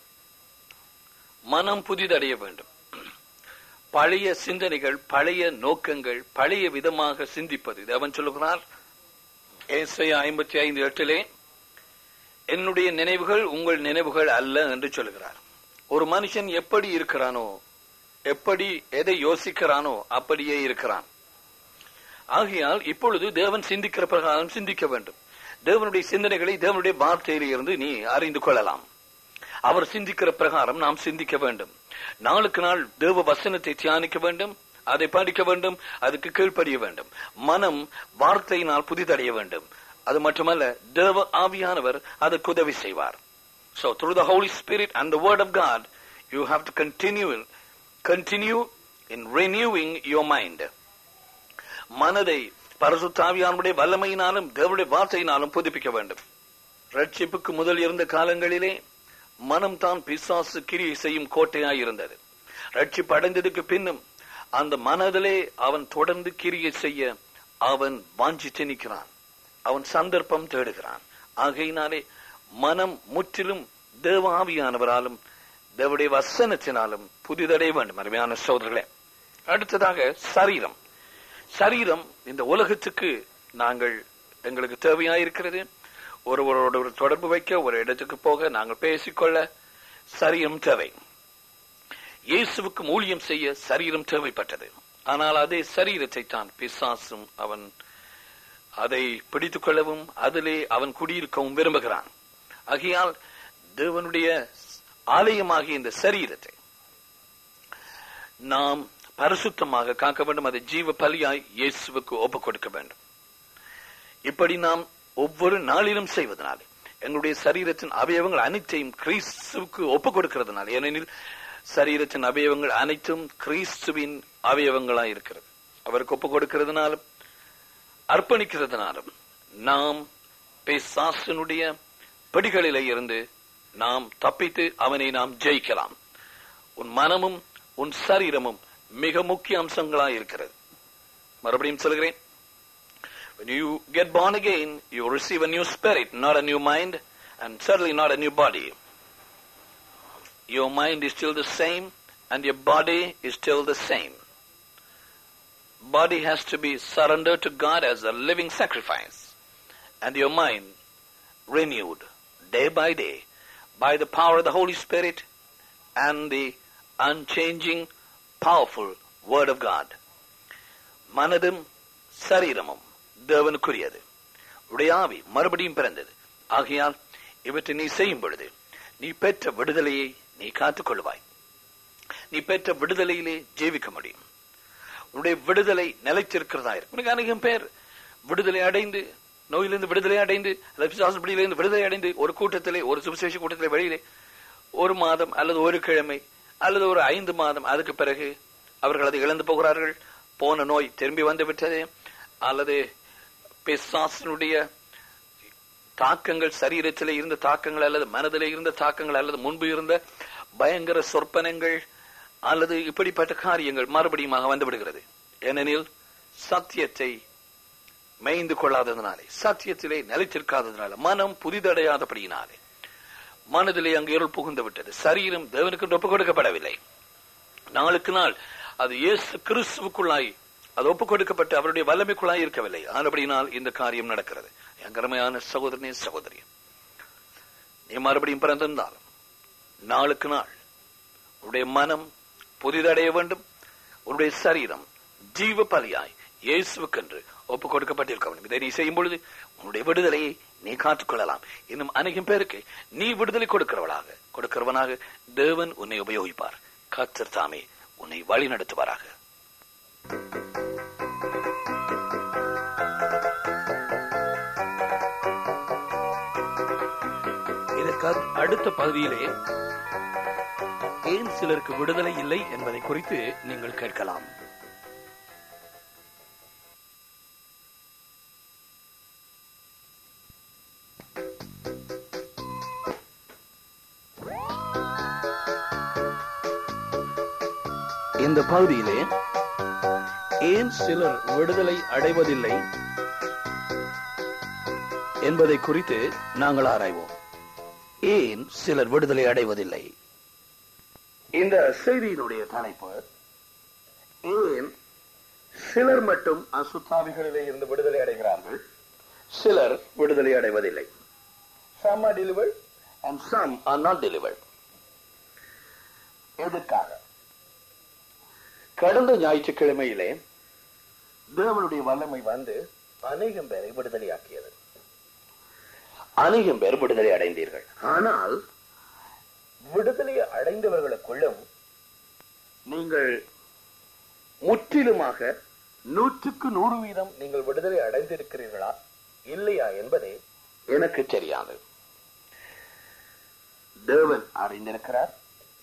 மனம் புதிதடைய வேண்டும் பழைய சிந்தனைகள் பழைய நோக்கங்கள் பழைய விதமாக சிந்திப்பது இது அவன் சொல்லுகிறார் ஏசாயா ஐம்பத்தி ஐந்து எட்டிலே என்னுடைய நினைவுகள் உங்கள் நினைவுகள் அல்ல என்று சொல்லுகிறார் ஒரு மனுஷன் எப்படி இருக்கிறானோ எப்படி எதை யோசிக்கிறானோ அப்படியே இருக்கிறான் ஆகையால் இப்பொழுது தேவன் சிந்திக்கிற பிரகாரம் சிந்திக்க வேண்டும் தேவனுடைய சிந்தனைகளை தேவனுடைய வார்த்தையிலே இருந்து நீ அறிந்து கொள்ளலாம் அவர் சிந்திக்கிற பிரகாரம் நாம் சிந்திக்க வேண்டும் நாளுக்கு நாள் தேவ வசனத்தை தியானிக்க வேண்டும் அதை படிக்க வேண்டும் அதுக்கு கீழ்ப்படிய வேண்டும் மனம் வார்த்தையினால் புதிதடைய வேண்டும் அது மட்டுமல்ல தேவ ஆவியானவர் அதற்கு உதவி செய்வார் So through the Holy Spirit and the Word of God, you have to continue, continue in renewing your mind. மனதை பரசுத்தாவியானுடைய வல்லமையினாலும் தேவனுடைய வார்த்தையினாலும் புதுப்பிக்க வேண்டும் ரட்சிப்புக்கு முதல் இருந்த காலங்களிலே மனம் தான் பிசாசு கிரியை செய்யும் கோட்டையாய் இருந்தது ரட்சிப்பு அடைந்ததுக்கு பின்னும் அந்த மனதிலே அவன் தொடர்ந்து கிரியை செய்ய அவன் வாஞ்சித்து நிற்கிறான் அவன் சந்தர்ப்பம் தேடுகிறான் ஆகையினாலே மனம் முற்றிலும் தேவ ஆவியானவராலும் தேவடைய வசனத்தினாலும் புதிதடைய வேண்டும் அருமையான சோதர்களே அடுத்ததாக சரீரம் சரீரம் இந்த உலகத்துக்கு நாங்கள் எங்களுக்கு தேவையாயிருக்கிறது ஒருவரோட ஒரு தொடர்பு வைக்க ஒரு இடத்துக்கு போக நாங்கள் பேசிக்கொள்ள சரீரம் தேவை இயேசுவுக்கு ஊழியம் செய்ய சரீரம் தேவைப்பட்டது ஆனால் அதே சரீரத்தை தான் பிசாசும் அவன் அதை பிடித்துக் கொள்ளவும் அதிலே அவன் குடியிருக்கவும் விரும்புகிறான் ஆகையால் தேவனுடைய ஆலயமாகிய இந்த சரீரத்தை நாம் பரிசுத்தமாக காக்க வேண்டும் அதை ஜீவ பலியாய் இயேசுவுக்கு ஒப்புக் கொடுக்க வேண்டும் இப்படி நாம் ஒவ்வொரு நாளிலும் செய்வதனால் எங்களுடைய சரீரத்தின் அவயவங்கள் அனைத்தையும் கிறிஸ்துவுக்கு ஒப்புக் கொடுக்கிறதுனால ஏனெனில் சரீரத்தின் அவயவங்கள் அனைத்தும் கிறிஸ்துவின் அவயவங்களாய் இருக்கிறது அவருக்கு ஒப்புக் கொடுக்கிறதுனாலும் அர்ப்பணிக்கிறதுனாலும் நாம் பிசாசனுடைய பிடிகளிலே இருந்து நாம் தப்பித்து அவனை நாம் ஜெயிக்கலாம் உன் மனமும் உன் சரீரமும் மிக முக்கிய அம்சங்களாய் இருக்கிறது மறுபடியும் சொல்கிறேன் When you get born again, you receive a new spirit, not a new mind, and certainly not a new body. Your mind is still the same, and your body is still the same. Body has to be surrendered to God as a living sacrifice, and your mind renewed, day by day by the power of the Holy Spirit and the unchanging, powerful Word of God. மனதும் சரீரமும் தேவனுக்குரியது உடைய ஆவி மறுபடியும் பிறந்தது ஆகையால் இவற்றை நீ செய்யும் பொழுது நீ பெற்ற விடுதலையை நீ காத்துக் கொள்வாய் நீ பெற்ற விடுதலையிலே ஜீவிக்க முடியும் உன்னுடைய விடுதலை நிலைத்திருக்கிறதா இருக்கும் உனக்கு அநேகம் பேர் விடுதலை அடைந்து நோயிலிருந்து விடுதலை அடைந்து அல்லது பிசாசுபடியிலிருந்து விடுதலை அடைந்து ஒரு கூட்டத்திலே ஒரு சுவிசேஷ கூட்டத்திலே வெளியிலே ஒரு மாதம் அல்லது ஒரு கிழமை அல்லது ஒரு ஐந்து மாதம் அதுக்கு பிறகு அவர்கள் அதை இழந்து போகிறார்கள் போன நோய் திரும்பி வந்து விட்டது அல்லது பிசாசனுடைய தாக்கங்கள் சரீரத்திலே இருந்த தாக்கங்கள் அல்லது மனதிலே இருந்த தாக்கங்கள் அல்லது முன்பு இருந்த பயங்கர சொற்பனங்கள் அல்லது இப்படிப்பட்ட காரியங்கள் மறுபடியும் வந்து விடுகிறது ஏனெனில் சத்தியத்தை மேய்ந்து கொள்ளாததினாலே சத்தியத்திலே நிலைத்திருக்காததினால மனம் புதிதடையாதபடியினாலே மனதிலே அங்கு இருள் புகுந்து விட்டது சரீரம் தேவனுக்கு ஒப்புக் கொடுக்கப்படவில்லை நாளுக்கு நாள் அது இயேசு கிறிஸ்துவுக்குள்ளாய் அது ஒப்புக் கொடுக்கப்பட்டு அவருடைய வல்லமைக்குள்ளாய் இருக்கவில்லை ஆனபடியினால் இந்த காரியம் நடக்கிறது எங்கரமையான சகோதரனே சகோதரி நீ மறுபடியும் பிறந்திருந்தாலும் நாளுக்கு நாள் உன்னுடைய மனம் புதிதடைய வேண்டும் உன்னுடைய சரீரம் ஜீவ பலியாய் இயேசுக்கென்று ஒப்புக் கொடுக்கப்பட்டிருக்க வேண்டும் இதை நீ செய்யும் பொழுது உன்னுடைய விடுதலையை நீ காத்துக்கொள்ளலாம் இன்னும் அநேகம் பேருக்கு நீ விடுதலை கொடுக்கிறவளாக கொடுக்கிறவனாக தேவன் உன்னை உபயோகிப்பார் கத்தர் தாமே உன்னை வழி நடத்துவாராக இதற்கு அடுத்த பகுதியிலே ஏன் சிலருக்கு விடுதலை இல்லை என்பதை குறித்து நீங்கள் கேட்கலாம் இந்த பகுதியிலே ஏன் சிலர் விடுதலை அடைவதில்லை என்பதை குறித்து நாங்கள் ஆராய்வோம் ஏன் சிலர் விடுதலை அடைவதில்லை இந்த செய்தியினுடைய தலைப்பு ஏன் சிலர் மட்டும் அசுத்தாவிகளிலே இருந்து விடுதலை அடைகிறார்கள் சிலர் விடுதலை அடைவதில்லை some are delivered and some are not delivered எதற்காக கடந்த ஞாயிற்றுக்கிழமையிலே தேவனுடைய வல்லமை வந்து அநேகம் பேரை விடுதலையாக்கியது அநேகம் பேர் விடுதலை அடைந்தீர்கள் ஆனால் விடுதலை அடைந்தவர்களுக்குள்ளும் நீங்கள் முற்றிலுமாக நூற்றுக்கு நூறு வீதம் நீங்கள் விடுதலை அடைந்திருக்கிறீர்களா இல்லையா என்பதே எனக்கு தெரியாது தேவன் அறிந்திருக்கிறார்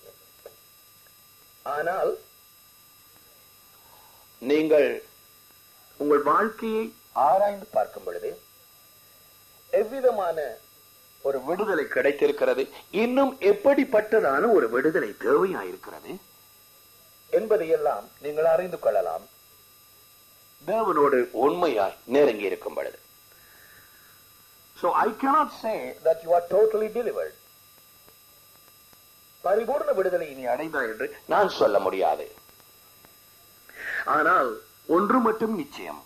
ஆனால் நீங்கள் உங்கள் வாழ்க்கையை ஆராய்ந்து பார்க்கும் பொழுது எவ்விதமான ஒரு விடுதலை கிடைத்திருக்கிறது இன்னும் எப்படிப்பட்டதான ஒரு விடுதலை தேவையாயிருக்கிறது என்பதையெல்லாம் நீங்கள் அறிந்து கொள்ளலாம் தேவனோடு உண்மையாய் நெருங்கி இருக்கும் பொழுது So I cannot say that you are totally delivered. பரிபூர்ண விடுதலை நீ அடைந்தாய் என்று நான் சொல்ல முடியாது ஆனால் ஒன்று மட்டும் நிச்சயம்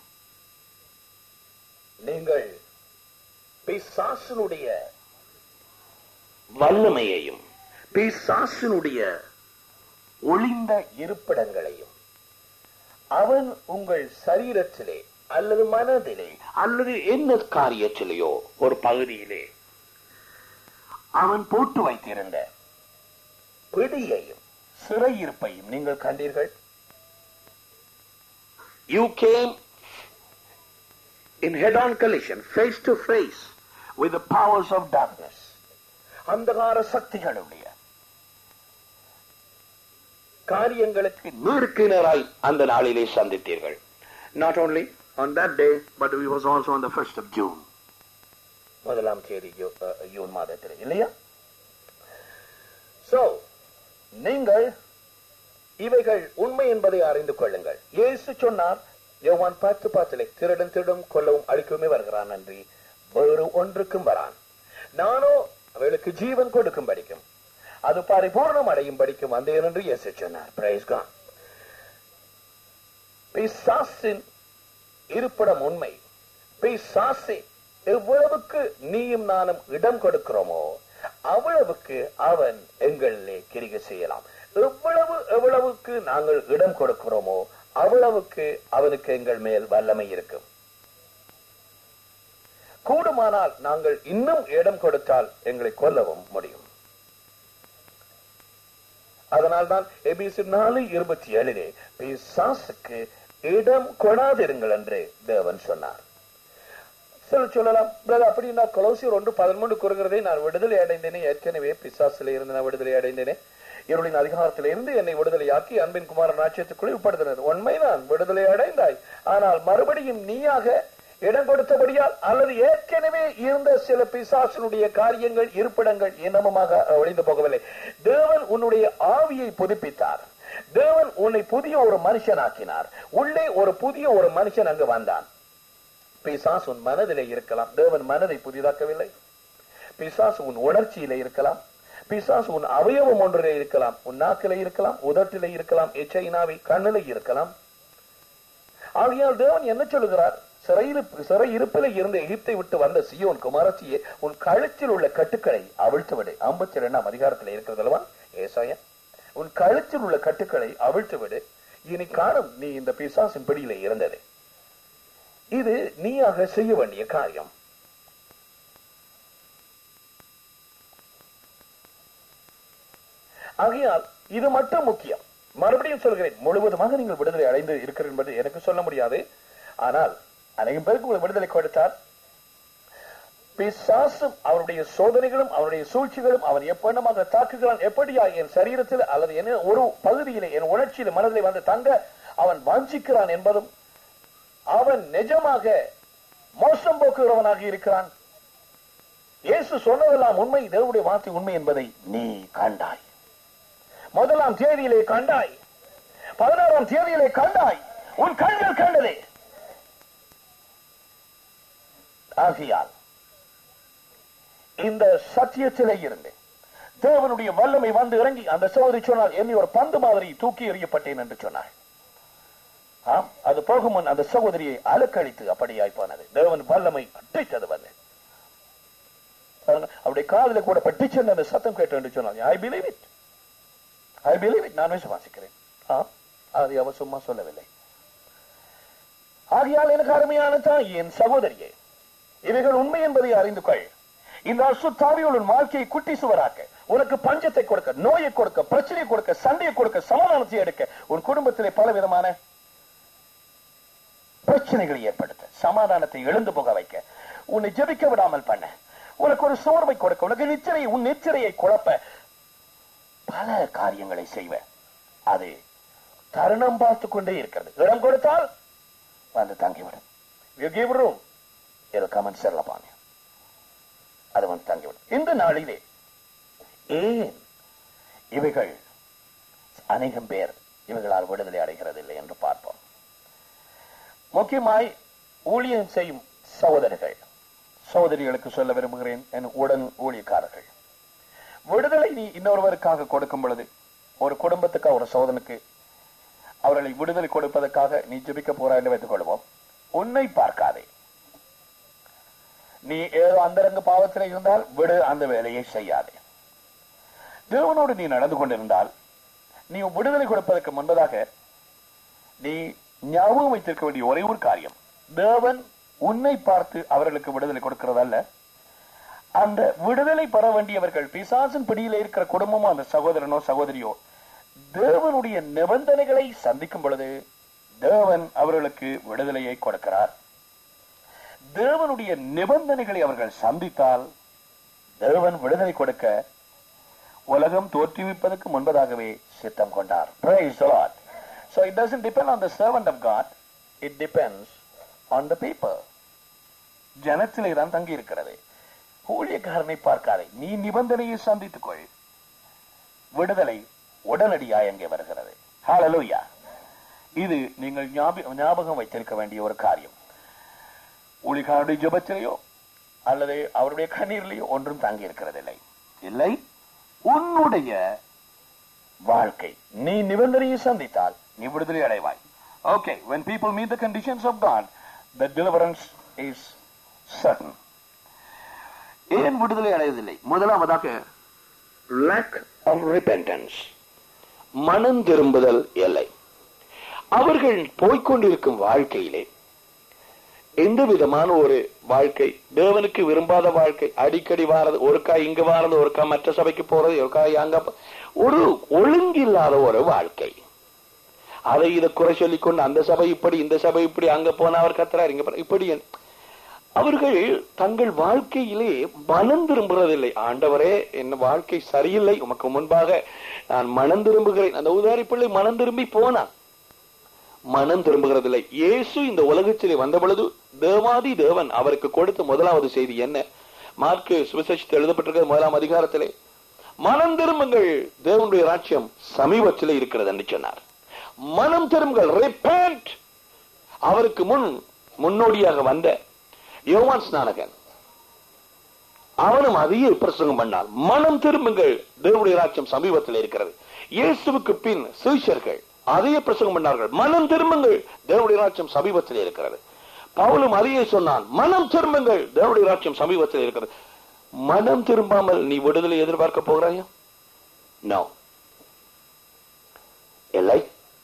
நீங்கள் பிசாசனுடைய வல்லமையையும் பிசாசனுடைய ஒளிந்த இருப்பிடங்களையும் அவன் உங்கள் சரீரத்திலே அல்லது மனதிலே அல்லது என்ன காரியத்திலேயோ ஒரு பகுதியிலே அவன் போட்டு வைத்திருந்த பிடியையும் சிறையிருப்பையும் நீங்கள் கண்டீர்கள் you came in head-on collision, face to face with the powers of darkness. அந்தகார சக்திகளுடைய காரியங்களுக்கு நேருக்கு நேராய் அந்த நாளிலே சந்தித்தீர்கள் not only on that day but we was also on the first of June முதலாம் தேதி ஜூ- அஹ், ஜூன் மாதத்தில் இல்லையா சோ நீங்கள் இவைகள் உண்மை என்பதை அறிந்து கொள்ளுங்கள் இயேசு சொன்னார் யோவான் பத்து பாத்திலே திருடன் திருடும் கொல்லவும் அழிக்கவுமே வருகிறான் நன்றி வேறு ஒன்றுக்கும் வரான் நானோ அவளுக்கு ஜீவன் கொடுக்கும் படிக்கும் அது பரிபூர்ணம் அடையும் படிக்கும் வந்தேன் என்று இயேசு சொன்னார் பிரைஸ் கான் பிசாசின் இருப்பிடம் உண்மை பிசாசே எவ்வளவுக்கு நீயும் நானும் இடம் கொடுக்கிறோமோ அவ்வளவுக்கு அவன் எங்களிலே கிரிகை செய்யலாம் எவ்வளவு எவ்வளவுக்கு நாங்கள் இடம் கொடுக்கிறோமோ அவ்வளவுக்கு அவனுக்கு எங்கள் மேல் வல்லமை இருக்கும் கூடுமானால் நாங்கள் இன்னும் இடம் கொடுத்தால் எங்களை கொல்லவும் முடியும் அதனால்தான் எபிசி நாலு இருபத்தி ஏழிலே பிசாசுக்கு இடம் கொடாதிருங்கள் என்று தேவன் சொன்னார் சில சொல்லலாம் brother, அப்படின்னா கொலோசியர் ஒன்று பதிமூன்று கூறுகிறதை நான் விடுதலை அடைந்தேனே ஏற்கனவே பிசாசில இருந்து நான் விடுதலை அடைந்தேனே இருளின் அதிகாரத்தில இருந்து என்னை விடுதலையாக்கி அன்பின் குமாரன் ஆட்சியத்துக்குள் உட்படுத்தினர் உண்மை நான் விடுதலை அடைந்தாய் ஆனால் மறுபடியும் நீயாக இடம் கொடுத்தபடியால் அல்லது ஏற்கனவே இருந்த சில பிசாசனுடைய காரியங்கள் இருப்பிடங்கள் இன்னமுமாக ஒளிந்து போகவில்லை தேவன் உன்னுடைய ஆவியை புதுப்பித்தார் தேவன் உன்னை புதிய ஒரு மனுஷனாக்கினார் உள்ளே ஒரு புதிய ஒரு மனுஷன் அங்கு வந்தான் பிசாசு உன் மனதிலே இருக்கலாம் தேவன் மனதை புதிதாக்கவில்லை பிசாசு உன் உணர்ச்சியிலே இருக்கலாம் பிசாசு உன் அவயவம் ஒன்றிலே இருக்கலாம் உன் நாக்கிலே இருக்கலாம் உதட்டிலே இருக்கலாம் எச்சைனாவை கண்ணிலே இருக்கலாம் ஆகையால் தேவன் என்ன சொல்லுகிறார் சிறையிருப்பு சிறை இருப்பிலே இருந்து எகிப்தை விட்டு வந்த சியோன் குமாரத்தியே உன் கழுத்தில் உள்ள கட்டுக்களை அவிழ்த்து விடு ஐம்பத்தி இரண்டாம் அதிகாரத்தில் இருக்கிறது அல்லவா ஏசாயா உன் கழுத்தில் உள்ள கட்டுக்களை அவிழ்த்து விடு இனி காணும் நீ இந்த பிசாசின் பிடியிலே இருந்தது இது நீயாக செய்ய வேண்டிய காரியம் ஆகையால் இது மட்டும் முக்கியம் மறுபடியும் சொல்கிறேன் முழுவதுமாக நீங்கள் விடுதலை அடைந்து இருக்கிறீர்கள் என்பது எனக்கு சொல்ல முடியாது ஆனால் அநேகம் பேருக்கு உங்களுக்கு விடுதலை கொடுத்தார் பிசாசும் அவருடைய சோதனைகளும் அவருடைய சூழ்ச்சிகளும் அவன் எப்பண்ணமாக தாக்குகிறான் எப்படியா என் சரீரத்தில் அல்லது என்ன ஒரு பகுதியிலே என் உணர்ச்சியில மனதிலே வந்து தங்க அவன் வாஞ்சிக்கிறான் என்பதும் அவன் நிஜமாக மோசம் போக்குகிறவனாக இருக்கிறான் இயேசு சொன்னதெல்லாம் உண்மை தேவனுடைய வார்த்தை உண்மை என்பதை நீ கண்டாய் முதலாம் தேதியிலே கண்டாய் பதினாறாம் தேதியிலே கண்டாய் உன் கண்கள் கண்டதே ஆகியால் இந்த சத்தியத்திலே இருந்து தேவனுடைய வல்லமை வந்து இறங்கி அந்த சோதரி சொன்னார் என்னை ஒரு பந்து மாதிரி தூக்கி எறியப்பட்டேன் என்று சொன்னார் ஆம் அது போகும் முன் அந்த சகோதரியை அலக்கழித்து அப்படியாய் போனது தேவன் வல்லமை அட்டைத்தது வந்து பாருங்க, அவருடைய காதுல கூட பட்டிச்சென்று அந்த சத்தம் கேட்டு என்று சொன்னார் I believe it I believe it நான் விசுவாசிக்கிறேன் ஆம் அதை அவர் சும்மா சொல்லவில்லை ஆகையால் எனக்கு அருமையான தாய் என் சகோதரியே இவைகள் உண்மை என்பதை அறிந்து கொள் இந்த அசுத்தாவியுள் உன் வாழ்க்கையை குட்டி சுவராக்க உனக்கு பஞ்சத்தை கொடுக்க நோயை கொடுக்க பிரச்சனையை கொடுக்க சண்டையை கொடுக்க சமாதானத்தை எடுக்க உன் குடும்பத்திலே பல விதமான பிரச்சனைகளை ஏற்படுத்த சமாதானத்தை எழுந்து போக வைக்க உன்னை ஜெபிக்க விடாமல் பண்ண உனக்கு ஒரு சோர்வை கொடுக்க உனக்கு நிச்சரையை உன் நிச்சரையை குழப்ப பல காரியங்களை செய்வ அது தருணம் பார்த்து கொண்டே இருக்கிறது இடம் கொடுத்தால் வந்து தங்கிவிடும் You give room, it'll come and settle upon you. அது வந்து தங்கிவிடும் இந்த நாளிலே ஏன் இவைகள் அநேகம் பேர் இவைகளால் விடுதலை அடைகிறதில்லை என்று பார்ப்போம் முக்கியமாய் ஊழியம் செய்யும் சகோதரர்கள் சகோதரிகளுக்கு சொல்ல விரும்புகிறேன் என் உடன் ஊழியக்காரர்கள் விடுதலை நீ இன்னொருவருக்காக கொடுக்கும் பொழுது ஒரு குடும்பத்துக்கு ஒரு சோதனுக்கு அவர்களை விடுதலை கொடுப்பதற்காக நீ ஜெபிக்க போறாய் என்று வைத்துக் கொள்வோம் உன்னை பார்க்காதே நீ ஏதோ அந்தரங்க பாவத்தில் இருந்தால் விடு அந்த வேலையை செய்யாதே தேவனோடு நீ நடந்து கொண்டிருந்தால் நீ விடுதலை கொடுப்பதற்கு முன்பதாக நீ ஞாபகம் வைத்திருக்க வேண்டிய ஒரே ஒரு காரியம் தேவன் உன்னை பார்த்து அவர்களுக்கு விடுதலை கொடுக்கிறதல்ல அந்த விடுதலை பெற வேண்டியவர்கள் பிசாசின் பிடியில இருக்கிற குடும்பமோ அந்த சகோதரனோ சகோதரியோ தேவனுடைய நிபந்தனைகளை சந்திக்கும் பொழுது தேவன் அவர்களுக்கு விடுதலையை கொடுக்கிறார் தேவனுடைய நிபந்தனைகளை அவர்கள் சந்தித்தால் தேவன் விடுதலை கொடுக்க உலகம் தோற்றுவிப்பதற்கு முன்பதாகவே சித்தம் கொண்டார் Praise the Lord. So it doesn't depend on the servant of God, it depends on the people. ஜனத்திலே தான் தங்கி இருக்கிறது ஊழியக்காரனை பார்க்காதே நீ நிபந்தனையை சந்தித்துக் கொள் விடுதலை உடனடியாய் அங்கே வருகிறது ஹalleluya இது நீங்கள் ஞாப- ஞாபகம் வைத்திருக்க வேண்டிய ஒரு காரியம் ஊழியக்காரனுடைய ஜெபத்திலேயோ அல்லது அவருடைய கண்ணீரிலேயோ ஒன்றும் தங்கி இருக்கிறதில்லை இல்லை உன்னுடைய வாழ்க்கை நீ நிபந்தனையை சந்தித்தால் நீ விடுதலை அடைவாய் okay when people meet the conditions of God the deliverance is certain ஏன் விடுதலை அடைவதில்லை முதலாவதாக lack of repentance மனம் திரும்புதல் இல்லை அவர்கள் போய்க்கொண்டிருக்கும் வாழ்க்கையிலே எந்த விதமான ஒரு வாழ்க்கை தேவனுக்கு விரும்பாத வாழ்க்கை அடிக்கடி வாரது ஒருக்கா இங்க வாரது ஒருக்கா மற்ற சபைக்கு போறது ஒருக்கா அங்க போ- ஒரு ஒழுங்கில்லாத ஒரு வாழ்க்கை அதை இதை குறை சொல்லிக் கொண்டு அந்த சபை இப்படி இந்த சபை இப்படி அங்க போனா அவர் கத்துறாரு இங்க போனா- இப்படி அவர்கள் தங்கள் வாழ்க்கையிலே மனம் திரும்புறதில்லை ஆண்டவரே என் வாழ்க்கை சரியில்லை உமக்கு முன்பாக நான் மனம் திரும்புகிறேன் அந்த உதாரி பிள்ளை மனம் திரும்பி போனான் மனம் திரும்புகிறதில்லை இயேசு இந்த உலகத்திலே வந்த பொழுது தேவாதி தேவன் அவருக்கு கொடுத்த முதலாவது செய்தி என்ன மார்க்கு சுவிசேஷத்தில் எழுதப்பட்டிருக்கிற முதலாம் அதிகாரத்திலே மனம் திரும்புங்கள் தேவனுடைய ராஜ்யம் சமீபத்திலே இருக்கிறது என்று சொன்னார் மனம் திரும்புங்கள் repent அவருக்கு முன் முன்னோடியாக வந்த யோவான் ஸ்நானகன் அவனும் அதையே பிரசங்கம் பண்ணான் மனம் திரும்புங்கள் தேவனுடைய ராஜ்யம் சமீபத்தில் இருக்கிறது இயேசுவுக்கு பின் சீஷர்கள் அதையே பிரசங்கம் பண்ணார்கள் மனம் திரும்புங்கள் தேவனுடைய ராஜ்யம் சமீபத்தில் இருக்கிறது பவுலும் அதையே சொன்னான் மனம் திரும்புங்கள் தேவனுடைய ராஜ்யம் சமீபத்தில் இருக்கிறது மனம் திரும்பாமல் நீ விடுதலை எதிர்பார்க்க போகிறாயா நோ இல்லை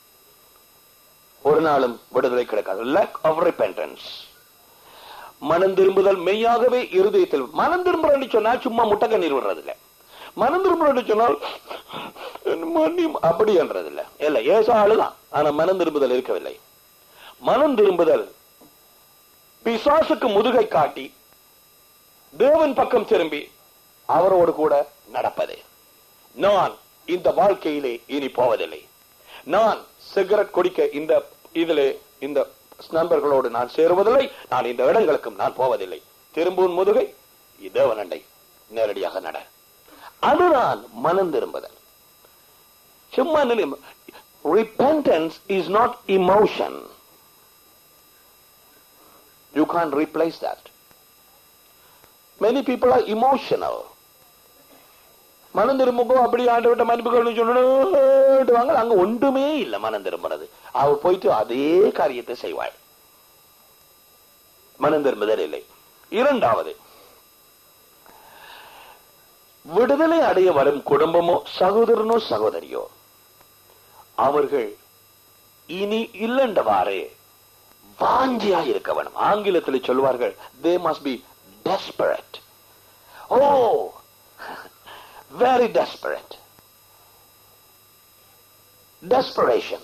ஒரு நாளும் விடுதலை கிடைக்காது lack of repentance மனம் திரும்புதல் மெய்யாகவே இருதயத்தில் மனம் திரும்புறன்னு சொன்னா சும்மா முட்டை கண்ணீர் விடுறது இல்ல மனம் திரும்புறன்னு சொன்னால் மன்னியும் அப்படி என்றது இல்ல இல்ல ஏசா ஆளுதான் ஆனா மனம் திரும்புதல் இருக்கவில்லை மனம் திரும்புதல் பிசாசுக்கு முதுகை காட்டி தேவன் பக்கம் திரும்பி அவரோடு கூட நடப்பது நான் இந்த வாழ்க்கையிலே இனி போவதில்லை நான் சிகரெட் குடிக்க இந்த இதிலே இந்த நண்பர்களோடு நான் சேருவதில்லை நான் இந்த இடங்களுக்கும் நான் போவதில்லை திரும்பும் முதுகை தேவனண்டை நேரடியாக நட அதுதான் மனம் திரும்புதல் சும்மா repentance is not emotion you can't replace that many people are emotional மனம் திரும்புங்கோ அப்படி ஆண்டவட்ட மன்னிப்புகள் சொல்லுவாங்க அங்க ஒன்றுமே இல்ல மனம் திரும்புறது அவள் போயிட்டு அதே காரியத்தை செய்வாள் மனம் திரும்புதல் இல்லை இரண்டாவது விடுதலை அடைய வரும் குடும்பமோ சகோதரனோ சகோதரியோ அவர்கள் இனி இல்லண்டவாறு வாஞ்சியா இருக்க வேணும் ஆங்கிலத்தில் சொல்வார்கள் they must be desperate oh very desperate. Desperation.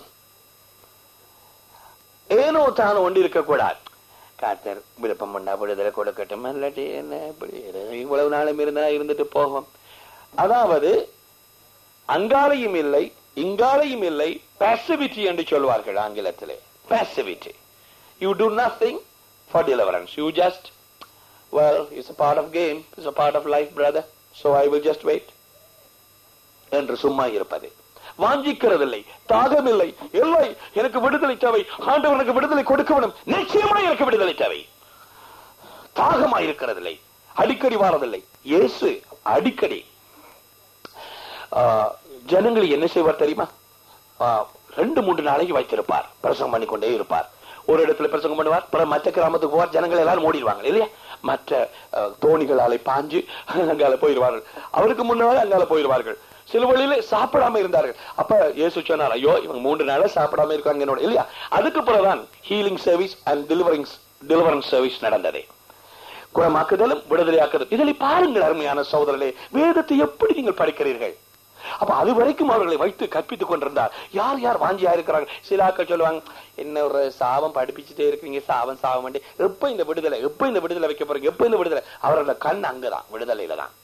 ஏனோ தானோ ஒன்று இருக்கக்கூடாது காத்தர் விருப்பம் பண்ணா விடுதலை கொடுக்கட்டும் இல்லாட்டி என்ன இப்படி இவ்வளவு நாளும் இருந்தா இருந்துட்டு போகும் அதாவது அங்காலையும் இல்லை இங்காலையும் இல்லை பாசிவிட்டி என்று சொல்வார்கள் ஆங்கிலத்திலே passivity you do nothing for deliverance you just well it's a part of game it's a part of life brother so i will just wait என்று சும்மா இருப்பது வாஞ்சிக்கிறதில்லை தாகமில்லை இல்லை எனக்கு விடுதலை தேவை ஆண்டவர் எனக்கு விடுதலை கொடுக்க வேண்டும் நிச்சயமா எனக்கு விடுதலை தேவை தாகமா இருக்கிறதில்லை அடிக்கடி வாரதில்லை இயேசு அடிக்கடி ஆ, ஜனங்களை என்ன செய்வார் தெரியுமா ஆ, ரெண்டு மூன்று நாளைக்கு வைத்திருப்பார் பிரசங்கம் பண்ணிக்கொண்டே இருப்பார் ஒரு இடத்துல பிரசங்கம் பண்ணுவார் அப்புறம் மற்ற கிராமத்துக்கு போவார் ஜனங்கள் எல்லாரும் மூடிடுவாங்க இல்லையா மற்ற அஹ், தோணிகளாலே பாஞ்சு அங்கால போயிடுவார்கள் அவருக்கு முன்னால அங்கால போயிடுவார்கள் சில வழியில சாப்பிடாம இருந்தார்கள் அப்ப இயேசு சொன்னார் ஐயோ இவங்க மூன்று நாளா சாப்பிடாம இருக்காங்க என்னோட இல்லையா அதுக்கு பிறகுதான் healing service and delivering deliverance service நடந்தது குணமாக்குதலும் விடுதலையாக்குதலும் இதில் பாருங்கள் அருமையான சகோதரர்களே வேதத்தை எப்படி நீங்கள் படிக்கிறீர்கள் அப்ப அது வரைக்கும் அவர்களை வைத்து கற்பித்துக் கொண்டிருந்தார் யார் யார் வாஞ்சியா இருக்கிறாங்க சில ஆட்கள் சொல்லுவாங்க என்ன ஒரு சாபம் படிப்பிச்சுட்டே இருக்கீங்க சாபம் சாபம் எப்ப இந்த விடுதலை எப்ப இந்த விடுதலை வைக்க போறீங்க எப்ப இந்த விடுதலை அவரோட கண் அங்கதான் விடுதலையில தான்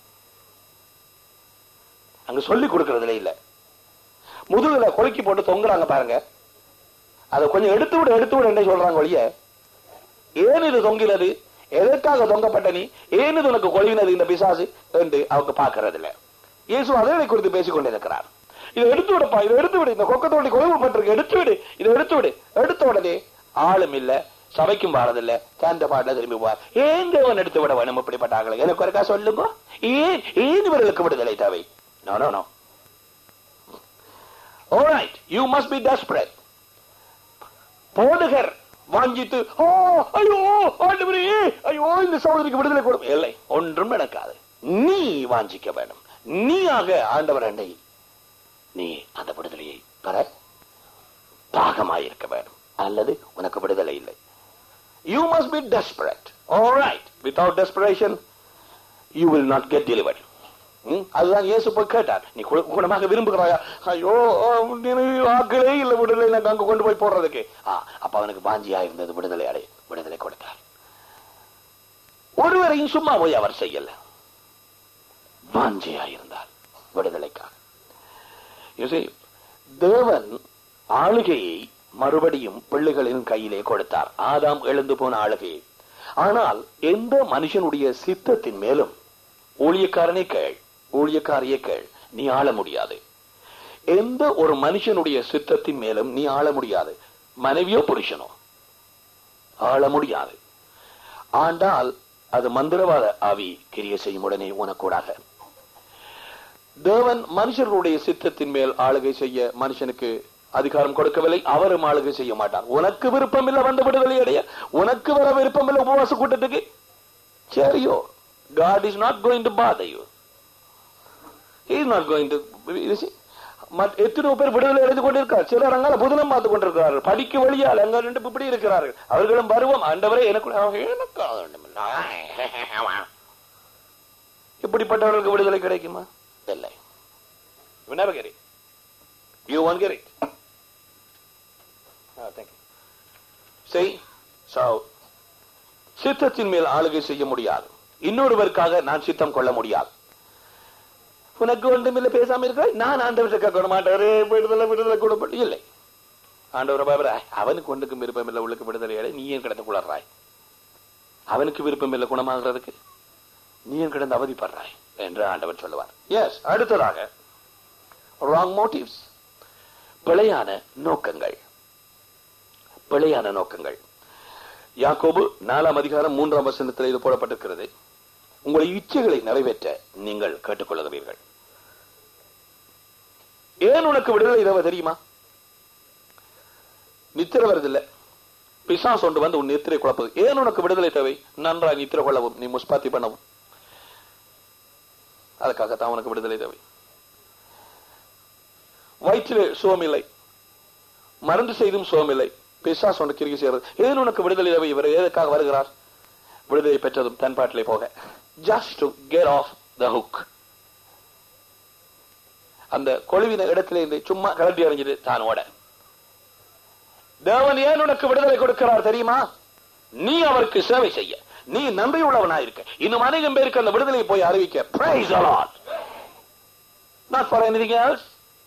அங்க சொல்லி கொடுக்கறதுல இல்ல முதுகுல கொலுக்கி போட்டு தொங்குறாங்க பாருங்க அதை கொஞ்சம் எடுத்து விட எடுத்து விட என்ன சொல்றாங்க ஒழிய ஏன் இது தொங்கினது எதற்காக தொங்கப்பட்ட நீ ஏன் இது உனக்கு கொழுவினது இந்த பிசாசு என்று அவங்க பார்க்கறது இல்ல இயேசு அதனை குறித்து பேசிக் கொண்டிருக்கிறார் இதை எடுத்து விடப்பா இதை எடுத்து விடு இந்த கொக்கத்தோண்டி கொழுவுப்பட்டிருக்கு எடுத்து விடு இதை எடுத்து விடு எடுத்த உடனே ஆளும் இல்ல சபைக்கும் வாரதில்ல தந்த பாடல திரும்பி போவார் ஏன் தேவன் எடுத்து விட வேணும் இப்படிப்பட்ட ஆக்களை எனக்கு ஒருக்கா சொல்லுங்க ஏன் ஏன் இவர்களுக்கு விடுதலை தேவை no no no All right, you must be desperate. போதகர் வாஞ்சித்து "ஆ, ஐயோ ஆண்டவரே ஐயோ இந்த சகோதரிக்கு விடுதலை கொடு இல்லை ஒன்றும் நடக்காது நீ வாஞ்சிக்க வேண்டும் நீயாக ஆண்டவர் அண்டை நீ அந்த விடுதலையை பெற தாகமாயிருக்க வேண்டும் அல்லது உனக்கு விடுதலை இல்லை you must be desperate alright without desperation you will not get delivered அதுதான் இயேசு போய் கேட்டார் நீ குண- குணமாக விரும்புகிறாயா ஐயோ எனக்கு ஆக்களே இல்ல விடுதலை எனக்கு அங்க கொண்டு போய் போடுறதுக்கு ஆ, அப்ப அவனுக்கு வாஞ்சியா இருந்தது விடுதலை அடை விடுதலை கொடுத்தார் ஒருவரையும் சும்மா போய் அவர் செய்யல வாஞ்சியா இருந்தார் விடுதலைக்காக You see, தேவன் ஆளுகையை மறுபடியும் பிள்ளைகளின் கையிலே கொடுத்தார் ஆதாம் எழுந்து போன ஆளுகையை ஆனால் எந்த மனுஷனுடைய சித்தத்தின் மேலும் ஊழியக்காரனை கேள் ஊழியக்காரியை கேள் நீ ஆள முடியாது எந்த ஒரு மனுஷனுடைய சித்தத்தின் மேலும் நீ ஆள முடியாது மனைவியோ புருஷனோ ஆள முடியாது ஆண்டால் அது மந்திரவாத ஆவி கிரிய செய்யும் உடனே உனக்கூடாக தேவன் மனுஷர்களுடைய சித்தத்தின் மேல் ஆளுகை செய்ய மனுஷனுக்கு அதிகாரம் கொடுக்கவில்லை அவரும் ஆளுகை செய்ய மாட்டார் உனக்கு விருப்பம் இல்ல வந்து விடுதலை அடைய உனக்கு வர விருப்பம் இல்ல உபவாச கூட்டத்துக்கு சரியோ God is not going to bother you. He is not going to you see, மத்- எத்தனையோ பேர் விடுதலை அடைந்து கொண்டிருக்கார் சிலர் அங்கால புதனம் பார்த்து கொண்டிருக்கிறார்கள் படிக்க வழியால் அங்க ரெண்டு இப்படி இருக்கிறார்கள் அவர்களும் பருவம் ஆண்டவரே எனக்கு எனக்கு அது ஒண்ணுமில்லை. இப்படிப்பட்டவர்களுக்கு விடுதலை கிடைக்குமா இல்லை You never get it. You won't get it. Oh, thank you. See, so, சித்தத்தின் மேல் ஆளுகை செய்ய முடியாது இன்னொருவருக்காக நான் சித்தம் கொள்ள முடியாது உனக்கு ஒன்றுமில்லை பேசாம இருக்க நான் ஆண்டவர்கிட்ட கேட்க மாட்டாரு விடுதலை விடுதலை கொடுப்ப இல்லை ஆண்டவர் பாபர அவனுக்கு ஒன்றுக்கும் விருப்பம் இல்லை உள்ளுக்கு விடுதலை அடை நீ ஏன் கிடந்து குளர்றாய் அவனுக்கு விருப்பம் இல்லை குணமாகிறதுக்கு நீ ஏன் கிடந்து அவதிப்படுறாய் என்று ஆண்டவர் சொல்லுவார் எஸ் அடுத்ததாக ராங் மோட்டிவ்ஸ் பிழையான நோக்கங்கள் பிழையான நோக்கங்கள் யாக்கோபு நாலாம் அதிகாரம் மூன்றாம் வசனத்தில் இது போடப்பட்டிருக்கிறது உங்களை இச்சைகளை நிறைவேற்ற நீங்கள் கேட்டுக்கொள்கிறீர்கள் ஏன் உனக்கு விடுதலை தேவை தெரியுமா நித்திர வருதில்ல பிசாஸ் ஒன்று வந்து உன் நித்திரை குழப்பது ஏன் உனக்கு விடுதலை தேவை நன்றாய் நித்திர கொள்ளவும் நீ முஸ்பாத்தி பண்ணவும் அதுக்காகத்தான் உனக்கு விடுதலை தேவை வயிற்றிலே சுகமில்லை மருந்து செய்தும் சுகமில்லை பிசாஸ் ஒன்று கிரிகை செய்கிறது ஏன் உனக்கு விடுதலை தேவை இவர் எதற்காக வருகிறார் விடுதலை பெற்றதும் தன் பாட்டிலே போக just to get off the hook அந்த கொழுவின இடத்திலே இருந்து சும்மா கலட்டி அறிஞ்சிட்டு தான் ஓட தேவன் ஏன் உனக்கு விடுதலை கொடுக்கிறார் தெரியுமா நீ அவருக்கு சேவை செய்ய நீ நன்றி உள்ளவனாயிருக்க இன்னும் அநேகம் பேருக்கு அந்த விடுதலையை போய் அறிவிக்க Praise the Lord. Not for anything else.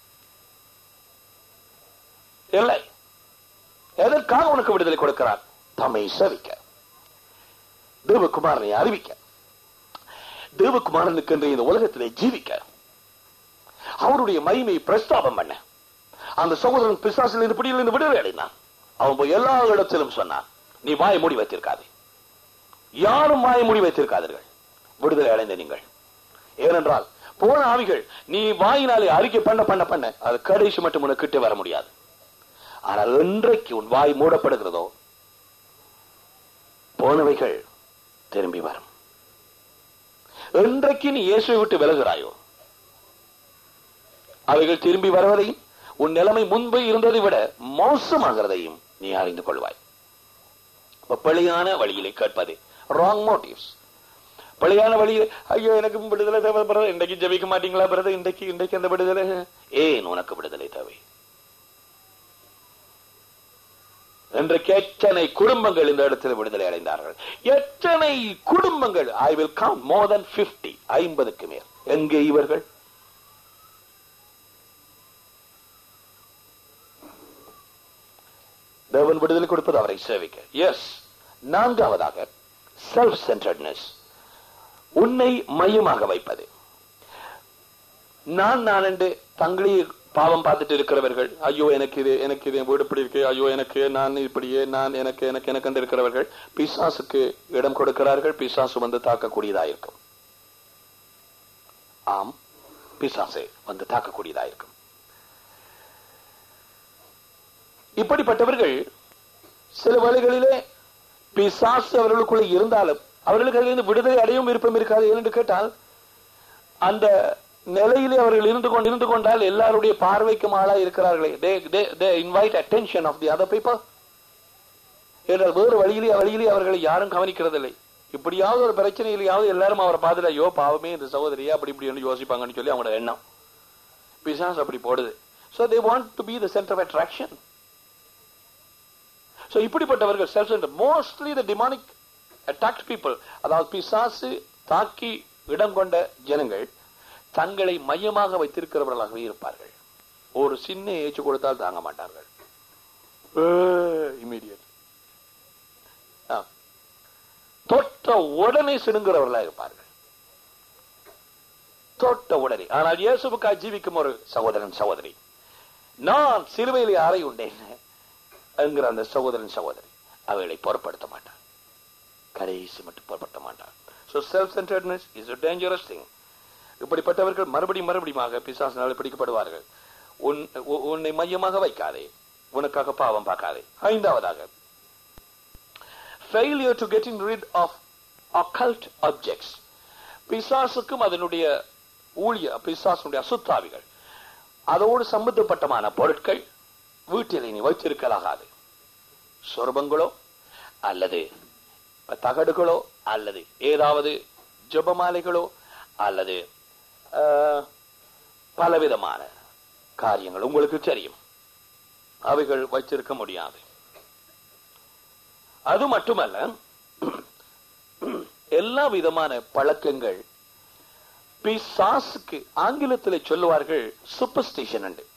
இல்லை எதற்காக உனக்கு விடுதலை கொடுக்கிறார் தம்மை சேவிக்க தேவகுமாரனை அறிவிக்க தேவகுமாரனுக்கு என்று இந்த உலகத்திலே ஜீவிக்க அவருடைய மகிமையை பிரஸ்தாபம் பண்ண அந்த சகோதரன் பிசாசில் இருந்து பிடியில் இருந்து விடுதலை அடைந்தான் அவன் போய் எல்லா இடத்திலும் சொன்னான் நீ வாயை மூடி வைத்திருக்காதே யாரும் வாயை மூடி வைத்திருக்காதீர்கள் விடுதலை அடைந்த நீங்கள் ஏனென்றால் போன ஆவிகள் நீ வாயினாலே அறிக்கை பண்ண பண்ண பண்ண அது கடைசி மட்டும் உனக்கு கிட்ட வர முடியாது ஆனால் என்றைக்கு உன் வாய் மூடப்படுகிறதோ போனவைகள் திரும்பி வரும் என்றைக்கு நீ இயேசுவை விட்டு விலகிறாயோ அவைகள் திரும்பி வருவதையும் உன் நிலைமை முன்பு இருந்ததை விட மோசமாகிறதையும் நீ அறிந்து கொள்வாய் அப்ப பிழையான வழியிலே கேட்பது ராங் மோட்டிவ்ஸ் பிழையான வழியில் ஐயோ எனக்கு விடுதலை தேவை பிரதர் இன்றைக்கு ஜெபிக்க மாட்டீங்களா பிரதர் இன்றைக்கு இன்றைக்கு அந்த விடுதலை ஏன் உனக்கு விடுதலை தேவை இன்றைக்கு எத்தனை குடும்பங்கள் இந்த இடத்தில் விடுதலை அடைந்தார்கள் எத்தனை குடும்பங்கள் I will come more than 50 ஐம்பதுக்கு மேல் எங்கே இவர்கள் தேவன் விடுதலை கொடுப்பது அவரை சேவிக்க எஸ் நான்காவதாக செல்ஃப் சென்டர்ட்னஸ் உன்னை மையமாக வைப்பது நான் நான் என்று தங்களே பாவம் பார்த்துட்டு இருக்கிறவர்கள் ஐயோ எனக்கு இது எனக்கு இது வீடு இப்படி இருக்கு ஐயோ எனக்கு நான் இப்படியே நான் எனக்கு எனக்கு எனக்கு என்று இருக்கிறவர்கள் பிசாசுக்கு இடம் கொடுக்கிறார்கள் பிசாசு வந்து தாக்கக்கூடியதா இருக்கும் ஆம் பிசாசு வந்து தாக்கக்கூடியதா இருக்கும் இப்படிப்பட்டவர்கள் சில வேளைகளிலே பிசாசு அவர்களுக்குள்ள இருந்தாலும் அவர்களுக்கு அதிலிருந்து விடுதலை அடையும் விருப்பம் இருக்காது என்று கேட்டால் அந்த நிலையிலே அவர்கள் இருந்து கொண்டு இருந்து கொண்டால் எல்லாருடைய பார்வைக்கும் ஆளா இருக்கிறார்களே they they they invite attention of the other people என்றால் வேறு வழியிலே வழியிலே அவர்களை யாரும் கவனிக்கிறதில்லை இப்படியாவது ஒரு பிரச்சனையிலேயாவது எல்லாரும் அவரை பார்த்துட்டு ஐயோ பாவமே இந்த சகோதரியா அப்படி இப்படி யோசிப்பாங்கன்னு சொல்லி அவங்களோட எண்ணம் பிசாஸ் அப்படி போடுது so they want to be the center of attraction so இப்படிப்பட்டவர்கள் self center mostly the demonic attacked people அதாவது பிசாசு தாக்கி இடம் கொண்ட ஜனங்கள் தங்களை மையமாக வைத்திருக்கிறவர்களாகவே இருப்பார்கள் ஒரு சின்ன ஏச்சு கொடுத்தால் தாங்க மாட்டார்கள் இமீடியட் தொட்ட உடனே சிடுங்கிறவர்களாக இருப்பார்கள் தொட்ட உடனே ஆனால் இயேசுவுக்காய் ஜீவிக்கும் ஒரு சகோதரன் சகோதரி நான் சிலுவையிலே அறை உண்டேன் என்கிற அந்த சகோதரன் சகோதரி அவைகளை பொருட்படுத்த மாட்டார் கடைசி மட்டும் பொருட்படுத்த மாட்டார் So self-centeredness is a dangerous thing. இப்படிப்பட்டவர்கள் மறுபடியும் மறுபடியும் பிசாசினால் பிடிக்கப்படுவார்கள் உன் உ- உன்னை மையமாக வைக்காதே உனக்காக பாவம் பார்க்காதே ஐந்தாவதாக failure to getting rid of occult objects பிசாசுக்கும் அதனுடைய ஊழிய பிசாசுடைய அசுத்தாவிகள் அதோடு சம்பந்தப்பட்டமான பொருட்கள் வீட்டில் நீ வைத்திருக்கலாகாது சொர்பங்களோ அல்லது தகடுகளோ அல்லது ஏதாவது ஜெபமாலைகளோ அல்லது ஆஹ், பலவிதமான காரியங்கள் உங்களுக்கு தெரியும் அவைகள் வைத்திருக்க முடியாது அது மட்டுமல்ல எல்லா விதமான பழக்கங்கள் பிசாசுக்கு ஆங்கிலத்தில் சொல்லுவார்கள் சூப்பர்ஸ்டிஷன் என்று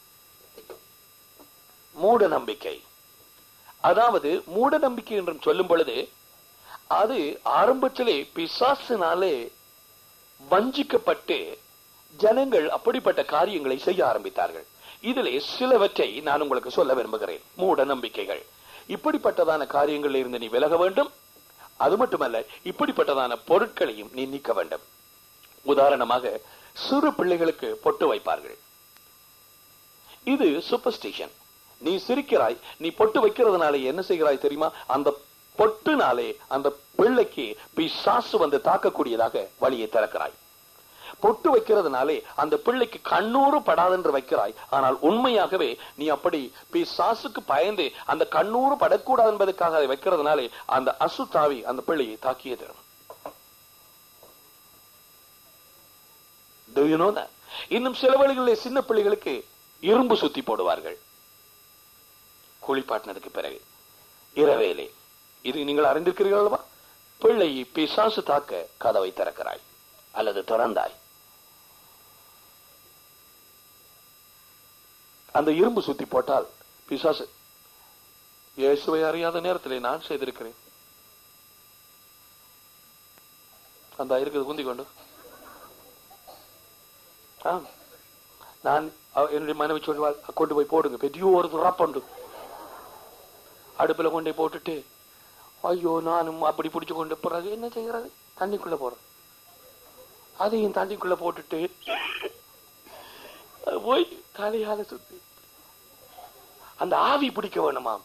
மூட நம்பிக்கை அதாவது மூட நம்பிக்கை என்றும் சொல்லும் பொழுது அது ஆரம்பத்திலே பிசாசினாலே வஞ்சிக்கப்பட்டு ஜனங்கள் அப்படிப்பட்ட காரியங்களை செய்ய ஆரம்பித்தார்கள் இதிலே சிலவற்றை நான் உங்களுக்கு சொல்ல விரும்புகிறேன் மூட நம்பிக்கைகள் இப்படிப்பட்டதான காரியங்களில் இருந்து நீ விலக வேண்டும் அது மட்டுமல்ல இப்படிப்பட்டதான பொருட்களையும் நீ நீக்க வேண்டும் உதாரணமாக சிறு பிள்ளைகளுக்கு பொட்டு வைப்பார்கள் இது சூப்பர்ஸ்டிஷன் நீ சிரிக்கிறாய் நீ பொட்டு வைக்கிறதுனால என்ன செய்கிறாய் தெரியுமா அந்த பொட்டுனாலே அந்த பிள்ளைக்கு பிசாசு வந்து தாக்கக்கூடியதாக வழியை திறக்கிறாய் பொட்டு வைக்கிறதுனாலே அந்த பிள்ளைக்கு கண்ணூறு படாதென்று வைக்கிறாய் ஆனால் உண்மையாகவே நீ அப்படி பிசாசுக்கு பயந்து அந்த கண்ணூறு படக்கூடாது என்பதற்காக அதை வைக்கிறதுனாலே அந்த அசுத்தாவி அந்த பிள்ளையை தாக்கியது Do you know that? இன்னும் சில வழிகளில் சின்ன பிள்ளைகளுக்கு இரும்பு சுத்தி போடுவார்கள் குளிப்பாட்டினதுக்கு பிறகு இரவேலே இது நீங்கள் அறிந்திருக்கிறீர்கள் அல்லவா பிள்ளையை பிசாசு தாக்க கதவை திறக்கிறாய் அல்லது திறந்தாய் அந்த இரும்பு சுத்தி போட்டால் பிசாசு இயேசுவை அறியாத நேரத்திலே நான் செய்திருக்கிறேன் அந்த இருக்குது குந்தி கொண்டு ஆ. நான் அவ- என்னுடைய மனைவி சொல்லுவாள் கொண்டு போய் போடுங்க பெரிய ஒரு ரப்பண்டு அடுப்புல கொண்டு போய் போட்டுட்டு ஐயோ நானும் அப்படி பிடிச்சு கொண்டு பிறகு என்ன செய்யறது தண்ணிக்குள்ள போறேன் அதையும் தண்ணிக்குள்ள போட்டுட்டு அது போய் தலையால சுத்தி அந்த ஆவி பிடிக்க வேணுமாம்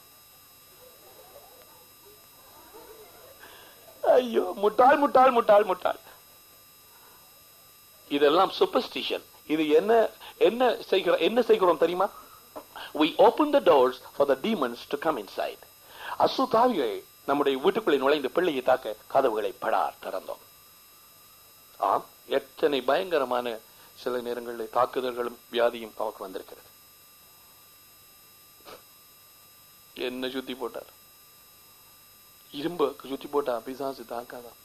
ஐயோ முட்டாள் முட்டாள் முட்டாள் முட்டாள் இதெல்லாம் சூப்பர்ஸ்டிஷன் இது என்ன என்ன செய்கிற என்ன செய்கிறோம் தெரியுமா we open the doors for the demons to come inside அசுத்தாவிகள் நம்முடைய வீட்டுக்குள்ளே நுழைந்து பிள்ளையை தாக்க கதவுகளை படார் திறந்தோம் ஆம் எத்தனை பயங்கரமான சில நேரங்களில் தாக்குதல்களும் வியாதியும் அவருக்கு வந்திருக்கிறது என்ன சுத்தி போட்டார் இரும்பு சுத்தி போட்டா பிசாசு தாக்காதான்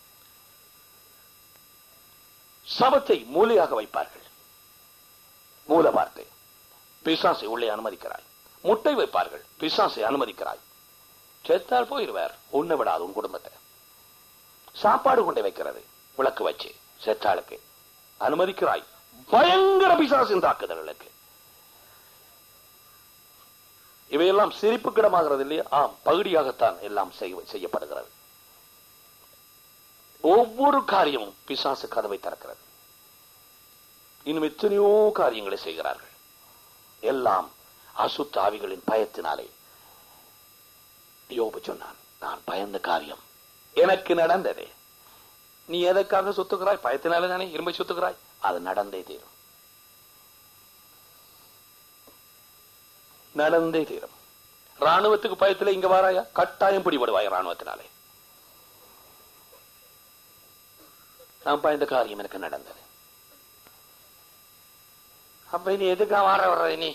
சபத்தை மூலையாக வைப்பார்கள் மூல வார்த்தை பிசாசை உள்ளே அனுமதிக்கிறாய் முட்டை வைப்பார்கள் பிசாசை அனுமதிக்கிறாய் செத்தால் போயிருவார் உன்னை விடாது உன் குடும்பத்தை சாப்பாடு கொண்டு வைக்கிறது விளக்கு வச்சு செத்தாளுக்கு அனுமதிக்கிறாய் பயங்கர பிசாசின் தாக்குதல்களுக்கு இவையெல்லாம் சிரிப்புக்கிடமாகிறது இல்லையா ஆம் பகுதியாகத்தான் எல்லாம் செய்ய- செய்யப்படுகிறது ஒவ்வொரு காரியமும் பிசாசு கதவை திறக்கிறது இன்னும் எத்தனையோ காரியங்களை செய்கிறார்கள் எல்லாம் அசுத்த ஆவிகளின் பயத்தினாலே யோபு சொன்னான் நான் பயந்த காரியம் எனக்கு நடந்தது நீ எதற்காக சுத்துகிறாய் பயத்தினால தானே இரும்பை சுத்துகிறாய் அது நடந்தே தீரும் நடந்தே தீரும் ராணுவத்துக்கு பயத்துல இங்க வாராயா கட்டாயம் பிடிபடுவாய் ராணுவத்தினாலே நான் பயந்த காரியம் எனக்கு நடந்தது அப்ப நீ எதுக்கா வார வர்ற நீ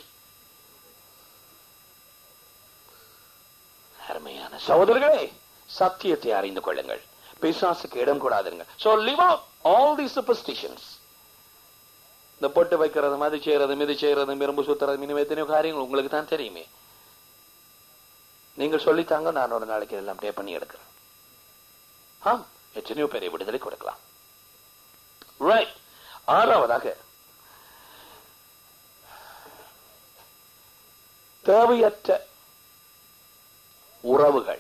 அருமையான சகோதரர்களே சத்தியத்தை அறிந்து கொள்ளுங்கள் பிசாசுக்கு இடம் கூடாதுங்க so leave out all the superstitions இந்த பொட்டு வைக்கிறது மது செய்யறது மிது செய்யறது இரும்பு சுத்துறது மினிமம் எத்தனையோ காரியங்கள் உங்களுக்கு தான் தெரியுமே நீங்கள் சொல்லித்தாங்க நான் ஒரு நாளைக்கு எல்லாம் டே பண்ணி எடுக்கிறேன் ஆம் எத்தனையோ பேரை விடுதலை கொடுக்கலாம் ரைட் ஆறாவதாக தேவையற்ற உறவுகள்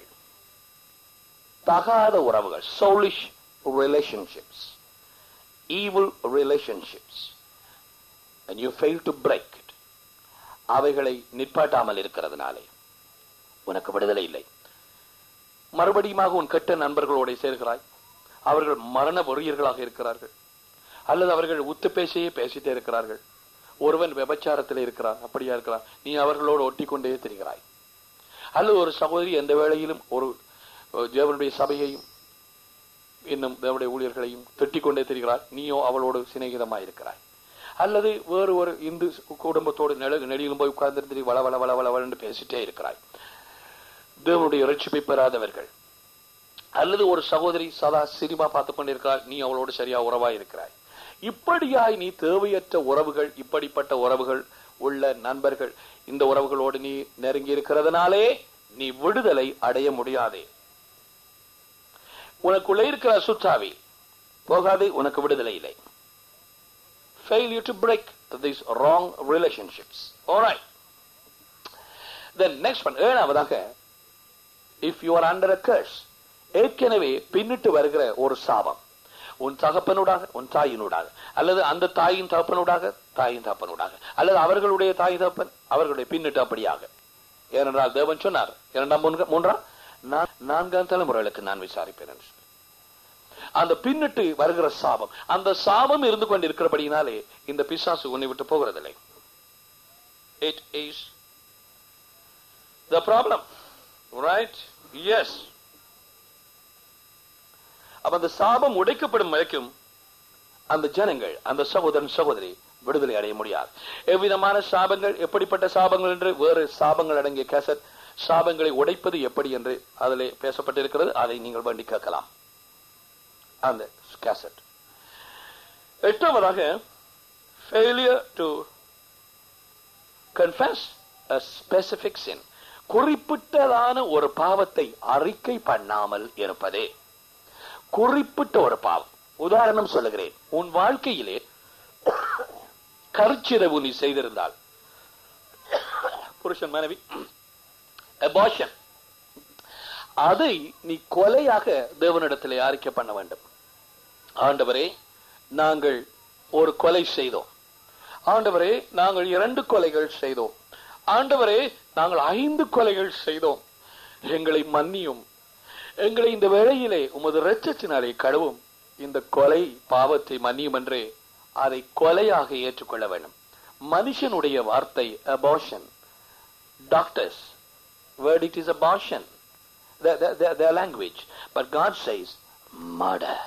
தகாத உறவுகள் soulish relationships evil relationships and you fail to break it அவைகளை நிற்பாட்டாமல் இருக்கிறதுனாலே உனக்கு விடுதலை இல்லை மறுபடியுமாக உன் கெட்ட நண்பர்களோட சேர்கிறாய் அவர்கள் மரண வெறியர்களாக இருக்கிறார்கள் அல்லது அவர்கள் உத்து பேசியே பேசிட்டே இருக்கிறார்கள் ஒருவன் விபச்சாரத்தில் இருக்கிறான் அப்படியா இருக்கிறான் நீ அவர்களோடு ஒட்டி கொண்டே திரிகிறாய் அல்லது ஒரு சகோதரி எந்த வேளையிலும் ஒரு அஹ், தேவனுடைய சபையையும் இன்னும் தேவனுடைய ஊழியர்களையும் திட்டிக் கொண்டே திரிகிறாய் நீயோ அவளோடு சிநேகிதமாய் இருக்கிறாய் அல்லது வேறு ஒரு இந்து குடும்பத்தோடு நெடு நெடியிலும் போய் உட்கார்ந்து வள வள வள வள வளன்னு பேசிட்டே இருக்கிறாய் தேவனுடைய ரட்சிப்பை பெறாதவர்கள் அல்லது ஒரு சகோதரி சதா சினிமா பார்த்துக் கொண்டிருக்கிறாள் நீ அவளோடு சரியா உறவாய் இருக்கிறாய் இப்படியாய் நீ தேவையற்ற உறவுகள் இப்படிப்பட்ட உறவுகள் உள்ள நண்பர்கள் இந்த உறவுகளோடு நீ நெருங்கி இருக்கிறதுனாலே நீ விடுதலை அடைய முடியாதே உனக்குள்ளே இருக்கிற சுற்றாவி போகாது உனக்கு விடுதலை இல்லை failure to break these wrong relationships all right then next one ஏழாவதாக if you are under a curse ஏற்கனவே பின்னிட்டு வருகிற ஒரு சாபம் உன் தகப்பனூடாக உன் தாயினூடாக அல்லது அந்த தாயின் தகப்பனூடாக தாயின் தகப்பனூடாக அல்லது அவர்களுடைய தாய் தகப்பன் அவர்களுடைய பின்னிட்டு அப்படியாக ஏனென்றால் தேவன் சொன்னார் இரண்டாம் மூன்று- மூன்றாம் நான் நான்காம் தலைமுறைகளுக்கு நான் விசாரிப்பேன் என்று சொல்லி. அந்த பின்னிட்டு வருகிற சாபம் அந்த சாபம் இருந்து கொண்டிருக்கிறபடினாலே இந்த பிசாசு உன்னை விட்டு போகிறதில்லை it is the problem right yes அப்ப அந்த சாபம் உடைக்கப்படும் வரைக்கும் அந்த ஜனங்கள் அந்த சகோதரன் சகோதரி விடுதலை அடைய முடியாது எவ்விதமான சாபங்கள் எப்படிப்பட்ட சாபங்கள் என்று வேறு சாபங்கள் அடங்கிய கேசட் சாபங்களை உடைப்பது எப்படி என்று அதிலே பேசப்பட்டிருக்கிறது அதை நீங்கள் வேண்டி கேட்கலாம் அந்த கேசட் எட்டாவதாக failure to confess a specific sin குறிப்பிட்டதான ஒரு பாவத்தை அறிக்கை பண்ணாமல் இருப்பதே குறிப்பிட்ட ஒரு பாவம் உதாரணம் சொல்லுகிறேன் உன் வாழ்க்கையிலே கருச்சிரவு நீ செய்திருந்தால் புருஷன் மனைவி abortion அதை நீ கொலையாக தேவனிடத்திலே அறிக்கை பண்ண வேண்டும் ஆண்டவரே நாங்கள் ஒரு கொலை செய்தோம் ஆண்டவரே நாங்கள் இரண்டு கொலைகள் செய்தோம் ஆண்டவரே நாங்கள் ஐந்து கொலைகள் செய்தோம் எங்களை மன்னியும் எங்களை இந்த வேளையிலே உமது இரட்சத்தினாலே கழுவும் இந்த கொலை பாவத்தை மன்னியும் என்றே அதை கொலையாக ஏற்றுக்கொள்ள வேண்டும் மனுஷனுடைய வார்த்தை abortion doctors word it is abortion their, their, their, their language but God says murder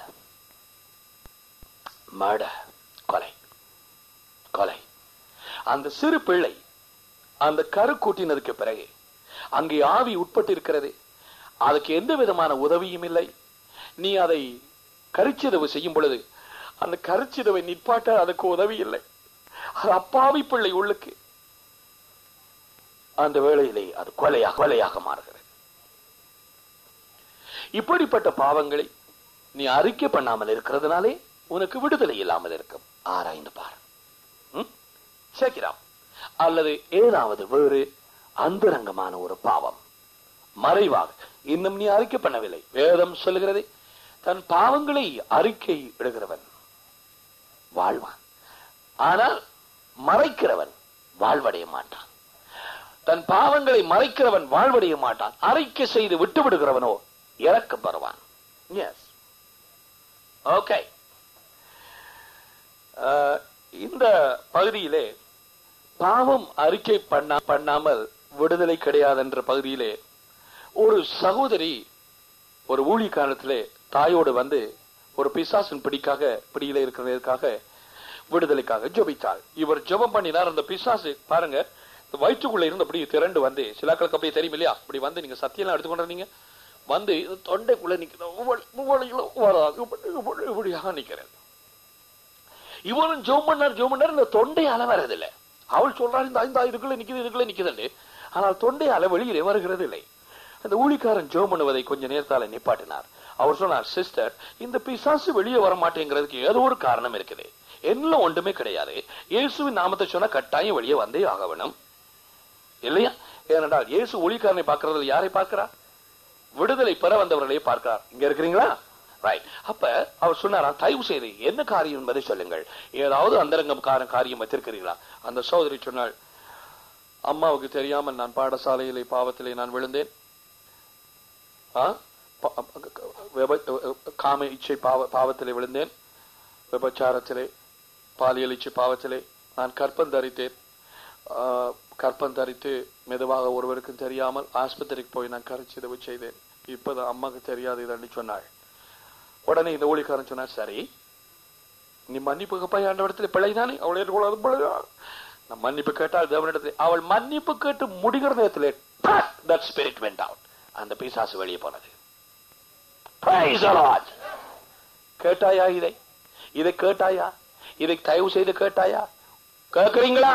murder கொலை கொலை அந்த சிறு பிள்ளை அந்த கரு கூட்டினதுக்கு பிறகு அங்கே ஆவி உட்பட்டு இருக்கிறது அதுக்கு எந்த விதமான உதவியும் இல்லை நீ அதை கருச்சிதவு செய்யும் பொழுது அந்த கருச்சிதவை நிற்பாட்ட அதுக்கு உதவி இல்லை அது அப்பாவி பிள்ளை உள்ளுக்கு அந்த வேளையிலே அது கொலையாக கொலையாக மாறுகிறது இப்படிப்பட்ட பாவங்களை நீ அறிக்கை பண்ணாமல் இருக்கிறதுனாலே உனக்கு விடுதலை இல்லாமல் இருக்கும் ஆராய்ந்து பார் ம்? Check it out. அல்லது ஏதாவது வேறு அந்தரங்கமான ஒரு பாவம் மறைவாக இன்னும் நீ அறிக்கை பண்ணவில்லை வேதம் சொல்லுகிறது தன் பாவங்களை அறிக்கை இடுகிறவன் வாழ்வான் ஆனால் மறைக்கிறவன் வாழ்வடைய மாட்டான் தன் பாவங்களை மறைக்கிறவன் வாழ்வடைய மாட்டான் அறிக்கை செய்து விட்டு விடுகிறவனோ இறக்கம் பெறுவான் எஸ் ஓகே இந்த பகுதியிலே பாவம் அறிக்கை பண்ணா பண்ணாமல் விடுதலை கிடையாது என்ற பகுதியிலே ஒரு சகோதரி ஒரு ஊழியக்காலத்திலே தாயோடு வந்து ஒரு பிசாசின் பிடிக்காக பிடியில இருக்கிறதுக்காக விடுதலைக்காக ஜெபித்தாள் இவர் ஜெபம் பண்ணினார் அந்த பிசாசு பாருங்க இந்த வயிற்றுக்குள்ள இருந்து அப்படி திரண்டு வந்து சிலாக்களுக்கு அப்படியே தெரியும் இல்லையா அப்படி வந்து நீங்க சத்தியெல்லாம் எடுத்துக்கொண்டிருந்தீங்க வந்து இது தொண்டைக்குள்ள நிக்கிறது ஒவ்வொரு- ஒவ்வொரு வராது இப்படி- இப்படி- இப்படியாக நிக்கிறது இவரும் ஜோம் பண்ணார் ஜோம் பண்ணார் இந்த தொண்டையால வர்றதில்ல அவள் சொல்றாரு இந்த இந்த இதுக்குள்ள நிக்குது இதுக்குள்ள நிக்குதுன்னு ஆனால் தொண்டையால வெளியிலே வருகிறது இல்லை அந்த ஊழிக்காரன் ஜோம் பண்ணுவதை கொஞ்ச நேரத்தால நிப்பாட்டினார் அவர் சொன்னார் சிஸ்டர் இந்த பிசாசு வெளியே வர மாட்டேங்கிறதுக்கு ஏதோ ஒரு காரணம் இருக்குது என்ன ஒன்றுமே கிடையாது இயேசுவின் நாமத்தை சொன்னா கட்டாயம் வெளியே வந்தே ஆக வேணும் இல்லையா ஏனென்றால் இயேசு ஊழிக்காரனை பார்க்கறதுல யாரை பார்க்கிறார் விடுதலை பெற வந்தவர்களே பார்க்கிறார் இங்க இருக்கிறீங்களா ரைட் அப்ப அவர் சொன்னாராம் தயவு செய்து என்ன காரியம் என்பதை சொல்லுங்கள் ஏதாவது அந்தரங்கம் கார- காரியம் வைத்திருக்கிறீர்களா அந்த சகோதரி சொன்னாள் அம்மாவுக்கு தெரியாமல் நான் பாடசாலையிலே பாவத்திலே நான் விழுந்தேன் ஆ? ப- விப- காம இச்சை பாவ பாவத்திலே விழுந்தேன் விபச்சாரத்திலே பாலியல் இச்சை பாவத்திலே நான் கற்பம் தரித்தேன் ஆ, கற்பம் தரித்து மெதுவாக ஒருவருக்கும் தெரியாமல் ஆஸ்பத்திரிக்கு போய் நான் கரைச்சிதவு செய்தேன் இப்பதான் அம்மாக்கு தெரியாது இதன்னு சொன்னாள் உடனே இந்த ஊழிக்காரன் சொன்னார் சரி நீ மன்னிப்பு கேட்பாய் ஆண்டவரிடத்தில் பிழைதானே அவள் ஏற்றுக்கொள்ளாது பிழையா நான் மன்னிப்பு கேட்டால் தேவனிடத்தில் அவள் மன்னிப்பு கேட்டு முடிகிற நேரத்தில் that spirit went out அந்த பிசாசு வெளியே போனது Praise the Lord. கேட்டாயா இதை இதை கேட்டாயா இதை தயவு செய்து கேட்டாயா கேட்கிறீங்களா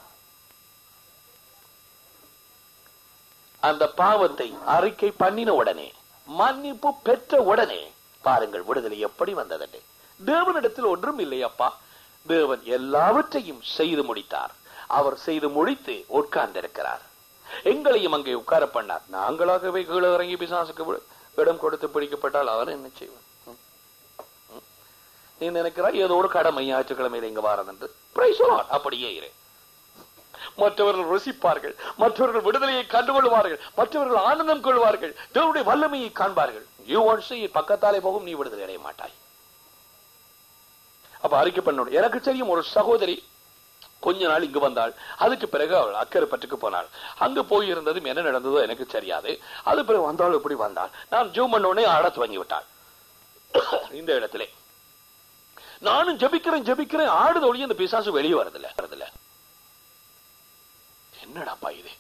அந்த பாவத்தை அறிக்கை பண்ணின உடனே மன்னிப்பு பெற்ற உடனே பாருங்கள் விடுதலை எப்படி வந்தது தேவனிடத்தில் ஒன்றும் இல்லை அப்பா தேவன் எல்லாவற்றையும் செய்து முடித்தார் அவர் செய்து முடித்து உட்கார்ந்திருக்கிறார் எங்களையும் அங்கே உட்கார பண்ணார் நாங்களாகவே கீழே இறங்கி பிசாசுக்கு வி- இடம் கொடுத்து பிடிக்கப்பட்டால் அவர் என்ன செய்வார் ம்? ம்? நீ நினைக்கிறாய் ஏதோ ஒரு கடமை ஞாயிற்றுக்கிழமையில இங்க வாரம் என்று Praise the Lord. அப்படியே இரு மற்றவர்கள் ருசிப்பார்கள் மற்றவர்கள் விடுதலையை கண்டுகொள்வார்கள் மற்றவர்கள் ஆனந்தம் கொள்வார்கள் தேவனுடைய வல்லமையை காண்பார்கள் யூ வாண்ட் see it. பக்கத்தாலே போகும் நீ விடுதலை அடைய மாட்டாய் அப்ப அறிக்கை பண்ணணும் எனக்கு தெரியும் ஒரு சகோதரி கொஞ்ச நாள் இங்கு வந்தாள் அதுக்கு பிறகு அவள் அக்கறை பட்டுக்கு போனாள் அங்க போயிருந்ததும் என்ன நடந்ததோ எனக்கு தெரியாது அது பிறகு வந்தாள் இப்படி வந்தாள் நான் ஜூம் பண்ண உடனே ஆட துவங்கி விட்டாள் இந்த இடத்திலே நானும் ஜெபிக்கிறேன் ஜெபிக்கிறேன் ஆடுத ஒளி அந்த பிசாசு வெளியே வரதில்ல வரதில்ல என்னடாப்பா இது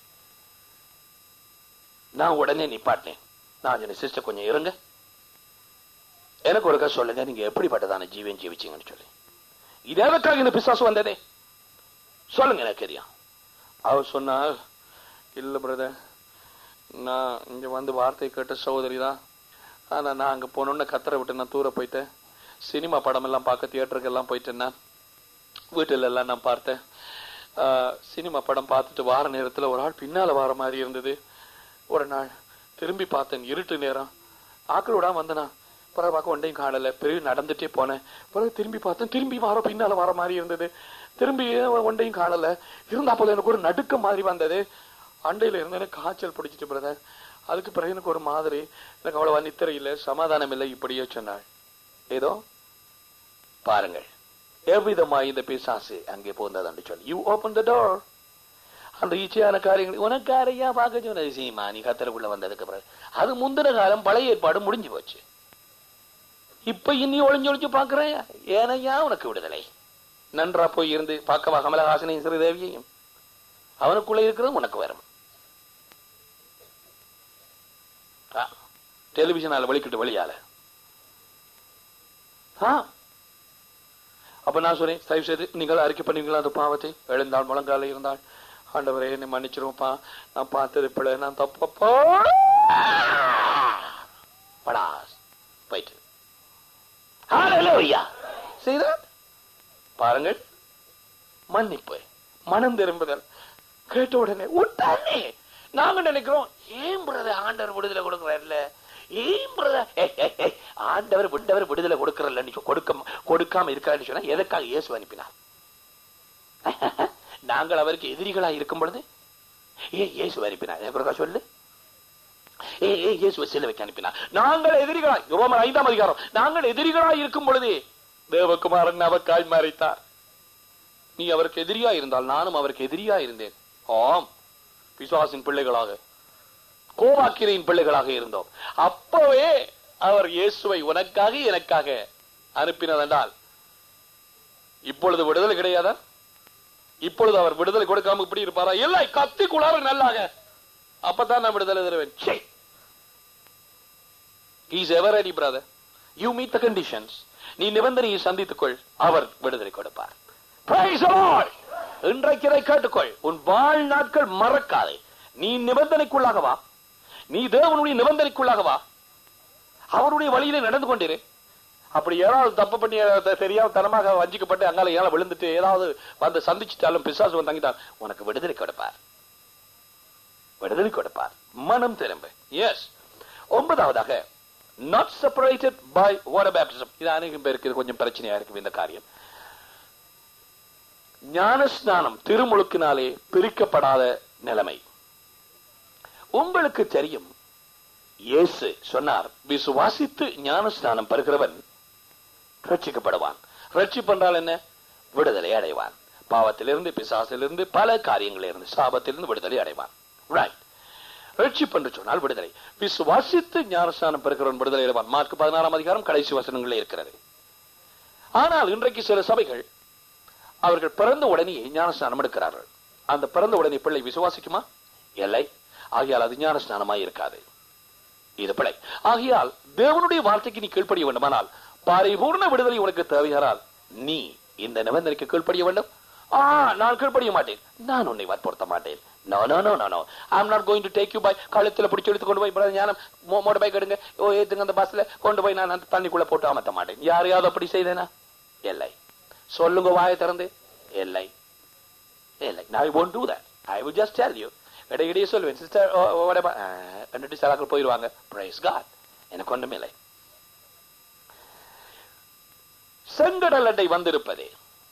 நான் உடனே நிப்பாட்டினேன் நான் சொன்னேன் சிஸ்டர் கொஞ்சம் இருங்க எனக்கு ஒருக்கா சொல்லுங்க நீங்க எப்படிப்பட்டதான ஜீவன் ஜீவிச்சீங்கன்னு சொல்லி இது எதற்காக இந்த பிசாசு வந்ததே சொல்லுங்க எனக்கு தெரியும் அவர் சொன்னா இல்ல பிரதர் நான் இங்க வந்து வார்த்தை கேட்ட சகோதரி தான் ஆனா நான் அங்க போனோன்னு கத்தரை விட்டு நான் தூர போயிட்டேன் சினிமா படம் எல்லாம் பார்க்க தியேட்டருக்கு எல்லாம் போயிட்டேன் நான் வீட்டுல எல்லாம் நான் பார்த்தேன் ஆஹ், சினிமா படம் பார்த்துட்டு வார நேரத்துல ஒரு ஆள் பின்னால வார மாதிரி இருந்தது ஒரு நாள் திரும்பி பார்த்தேன் இருட்டு நேரம் ஆக்களோட வந்தனா பிறகு பார்க்க ஒன்றையும் காணல பிறகு நடந்துட்டே போனேன் பிறகு திரும்பி பார்த்தேன் திரும்பி வார பின்னால வர மாதிரி இருந்தது திரும்பி ஒன்றையும் காணல இருந்தா போல எனக்கு ஒரு நடுக்கம் மாதிரி வந்தது அண்டையில இருந்து எனக்கு காய்ச்சல் பிடிச்சிட்டு பிரதர் அதுக்கு பிறகு எனக்கு ஒரு மாதிரி எனக்கு அவ்வளவா நித்திரை இல்லை சமாதானம் இல்லை இப்படியே சொன்னாள் ஏதோ பாருங்கள் எவ்விதமாய் இந்த பிசாசு அங்கே போந்தது சொல்லி யூ ஓபன் த டோர் அந்த ஈச்சையான காரியங்கள் உனக்கு யாரையா பார்க்க சொன்னது சீமா நீ கத்தருக்குள்ள வந்ததுக்கு பிறகு அது முந்தின காலம் பழைய ஏற்பாடு முடிஞ்சு போச்சு இப்ப இன்னி ஒளிஞ்சு ஒளிஞ்சு பாக்குறேன் ஏனையா உனக்கு விடுதலை நன்றா போய் இருந்து பார்க்கவா கமலஹாசனையும் சிறுதேவியையும் அவனுக்குள்ள இருக்கிறது உனக்கு வரும் டெலிவிஷனால வெளிக்கிட்டு வெளியால ஆ அப்ப நான் சொன்னேன் தயவு செய்து நீங்கள் அறிக்கை பண்ணுவீங்களா அந்த பாவத்தை எழுந்தாள் முழங்கால இருந்தாள் ஆண்டவரே என்னை மன்னிச்சிருவோம்ப்பா நான் பார்த்தது பிள்ளை நான் தப்பப்பா படா போயிட்டு Hallelujah. See that? பாருங்கள் மன்னிப்பு மனம் திரும்புதல் கேட்ட உடனே உடனே நாங்க நினைக்கிறோம் ஏன் பிரதர் ஆண்டவர் விடுதலை கொடுக்கிறார்ல ஏன் பிரதர் ஆண்டவர் விண்டவர் விடுதலை கொடுக்கறல்ல கொடுக்க கொடுக்காம இருக்காருன்னு சொன்னா எதற்காக இயேசு அனுப்பினார் நாங்கள் அவருக்கு எதிரிகளா இருக்கும் பொழுது ஏன் இயேசு அனுப்பினார் எனக்கு சொல்லு ஏ ஏ இயேசுவை சிலுவைக்கு அனுப்பினார் நாங்கள் எதிரிகளாய் ரோமர் ஐந்தாம் அதிகாரம் நாங்கள் எதிரிகளாய் இருக்கும் பொழுதே தேவகுமாரன் நமக்காய் மறைத்தார் நீ அவருக்கு எதிரியா இருந்தால் நானும் அவருக்கு எதிரியா இருந்தேன் ஆம் பிசாசின் பிள்ளைகளாக கோவாக்கிரியின் பிள்ளைகளாக இருந்தோம் அப்பவே அவர் இயேசுவை உனக்காக எனக்காக அனுப்பினதென்றால் இப்பொழுது விடுதலை கிடையாதா இப்பொழுது அவர் விடுதலை கொடுக்காம இப்படி இருப்பாரா இல்லை கத்தி குளார நல்லாக அப்பதான் நான் விடுதலை தருவேன் ச்சே. He is ever ready, brother. You meet the conditions. நீ நிபந்தனையை சந்தித்துக்கொள் அவர் விடுதலை கொடுப்பார் Praise the Lord. இன்றைக்கு இதை கேட்டுக்கொள் உன் வாழ் நாட்கள் மறக்காதே நீ நிபந்தனைக்குள்ளாக வா நீ தேவனுடைய நிபந்தனைக்குள்ளாக வா அவருடைய வழியிலே நடந்து கொண்டிரு அப்படி ஏதாவது தப்பு பண்ணி அஹ், தெரியாம தனமாக வஞ்சிக்கப்பட்டு அங்கால ஏழை விழுந்துட்டு ஏதாவது வந்து சந்திச்சுட்டாலும் பிசாசு வந்து தங்கிட்டால் உனக்கு விடுதலை கொடுப்பார் விடுதலை கொடுப்பார் மனம் திரும்ப எஸ் ஒன்பதாவதாக not separated by water baptism இது அநேகம் பேருக்கு இது கொஞ்சம் பிரச்சனையா இருக்கு இந்த காரியம் ஞானஸ்நானம் திருமுழுக்கினாலே பிரிக்கப்படாத நிலைமை உங்களுக்கு தெரியும் இயேசு சொன்னார் விசுவாசித்து ஞானஸ்நானம் பெறுகிறவன் ரட்சிக்கப்படுவான் ரட்சிப்பு என்றால் என்ன விடுதலை அடைவான் பாவத்திலிருந்து பிசாசிலிருந்து பல காரியங்களிலிருந்து சாபத்திலிருந்து விடுதலை அடைவான் ரைட் ரட்சிப்பு என்று சொன்னால் விடுதலை விசுவாசித்து ஞானஸ்நானம் பெறுகிறவன் விடுதலை அடைவான் மார்க் பதினாறாம் அதிகாரம் கடைசி வசனங்களே இருக்கிறது ஆனால் இன்றைக்கு சில சபைகள் அவர்கள் பிறந்த உடனே ஞானஸ்நானம் எடுக்கிறார்கள் அந்த பிறந்த உடனே பிள்ளை விசுவாசிக்குமா இல்லை ஆகையால் அது ஞானஸ்நானமாய் இருக்காது இது பிழை ஆகையால் தேவனுடைய வார்த்தைக்கு நீ கீழ்ப்படிய வேண்டுமானால் பரிபூர்ண விடுதலை உனக்கு தேவையானால் நீ இந்த நிபந்தனைக்கு கீழ்ப்படிய வேண்டும் ஆ நான் கீழ்ப்படிய மாட்டேன் நான் உன்னை வற்புறுத்த மாட்டேன் no no no no no I'm not going to take you by கழுத்துல பிடிச்சு எடுத்து கொண்டு போய் brother ஞானம் மோட்டர் பைக் எடுங்க ஓ ஏத்துங்க அந்த பஸ்ல கொண்டு போய் நான் அந்த தண்ணிக்குள்ள போட்டு அமர்த்த மாட்டேன் யாரையாவது அப்படி செய்தேனா இல்லை சொல்லுங்க வாயை திறந்து இல்லை இல்லை நான் won't do that I will just tell you இடையிடையே சொல்லுவேன் சிஸ்டர் ரெண்டு சிலாக்கள் போயிடுவாங்க பிரைஸ் காட் எனக்கு ஒன்றும் இல்லை செங்கடல் அண்டை வந்திருப்பதே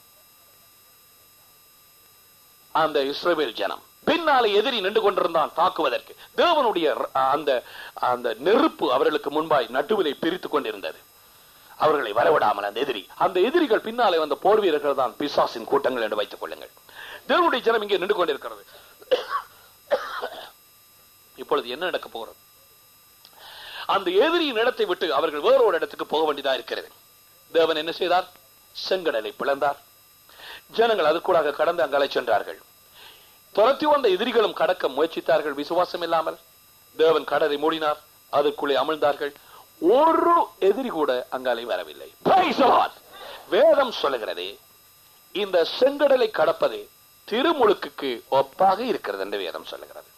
அந்த இஸ்ரவேல் ஜனம் பின்னாலே எதிரி நின்று கொண்டிருந்தான் தாக்குவதற்கு தேவனுடைய ர- அந்த அந்த நெருப்பு அவர்களுக்கு முன்பாய் நடுவிலே பிரித்துக் கொண்டிருந்தது அவர்களை வரவிடாமல் அந்த எதிரி அந்த எதிரிகள் பின்னாலே வந்த போர் வீரர்கள் தான் பிசாசின் கூட்டங்கள் என்று வைத்துக் கொள்ளுங்கள் தேவனுடைய ஜனம் இங்கே நின்று கொண்டிருக்கிறது இப்பொழுது என்ன நடக்க போகிறது அந்த எதிரியின் இடத்தை விட்டு அவர்கள் வேறொரு இடத்துக்கு போக வேண்டியதா இருக்கிறது தேவன் என்ன செய்தார் செங்கடலை பிளந்தார் ஜனங்கள் அதுக்கூடாக கடந்து அங்காலை சென்றார்கள் துரத்தி வந்த எதிரிகளும் கடக்க முயற்சித்தார்கள் விசுவாசம் இல்லாமல் தேவன் கடலை மூடினார் அதற்குள்ளே அமிழ்ந்தார்கள் ஒரு எதிரி கூட அங்காலை வரவில்லை Praise the Lord. வேதம் சொல்லுகிறது இந்த செங்கடலை கடப்பது திருமுழுக்குக்கு ஒப்பாக இருக்கிறது என்று வேதம் சொல்லுகிறது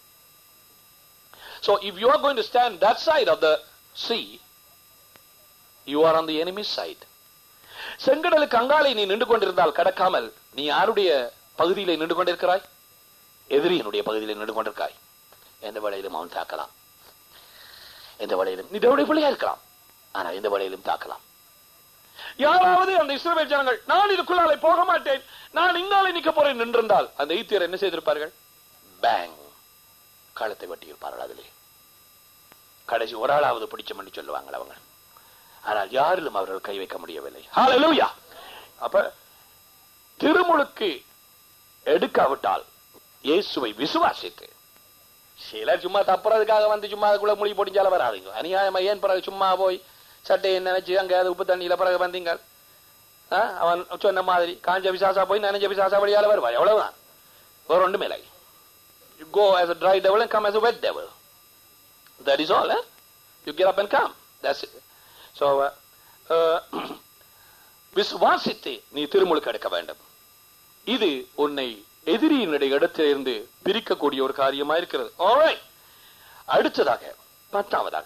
So if you are going to stand that side of the sea, you are on the enemy side. செங்கடலுக்கு அங்காலை நீ நின்று கொண்டிருந்தால் கடக்காமல் நீ யாருடைய பகுதியிலே நின்று கொண்டிருக்கிறாய் எதிரியினுடைய பகுதியிலே நின்று கொண்டிருக்காய் எந்த வேளையிலும் அவன் தாக்கலாம் எந்த வேளையிலும் நீ தேவடைய பிள்ளையா இருக்கலாம் ஆனா எந்த வேளையிலும் தாக்கலாம் யாராவது அந்த இஸ்ரவேல் ஜனங்கள் நான் இதுக்குள்ளாலே போக மாட்டேன் நான் இங்காலே நிக்க போறேன் நின்றிருந்தால் அந்த ஈத்தியர் என்ன செய்திருப்பார்கள் பேங் கழுத்தை வெட்டி இருப்பார்கள் அதிலே கடைசி ஒரு ஆளாவது பிடிச்சம் என்று சொல்லுவாங்க அவங்க ஆனால் யாரிலும் அவர்கள் கை வைக்க முடியவில்லை ஹalleluya அப்ப திருமுழுக்கு எடுக்காவிட்டால் இயேசுவை விசுவாசித்து சிலர் சும்மா தப்புறதுக்காக வந்து சும்மா அதுக்குள்ள முடி போடிஞ்சால வராதுங்க அநியாயமா ஏன் பிறகு சும்மா போய் சட்டையை நினைச்சு அங்க அது உப்பு தண்ணியில பிறகு வந்தீங்க ஆ, அவன் சொன்ன மாதிரி காஞ்ச விசாசா போய் நனைஞ்ச விசாசா வழியால வருவா எவ்வளவுதான் வேற ஒன்றுமே இல்லை you go as a dry devil and come as a wet devil that is all eh? you get up and come that's it so uh, uh, விசுவாசித்து நீ திருமுழுக்கு எடுக்க வேண்டும் இது உன்னை எதிரியினுடைய இடத்திலிருந்து பிரிக்கக்கூடிய ஒரு காரியமா இருக்கிறது Alright. அடுத்ததாக பத்தாவதாக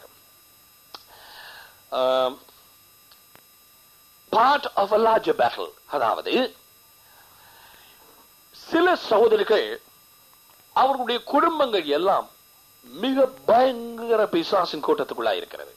part of a larger battle அதாவது சில சகோதரிகள் அவர்களுடைய குடும்பங்கள் எல்லாம் மிக பயங்கர பிசாசின் கூட்டத்துக்குள்ளா இருக்கிறது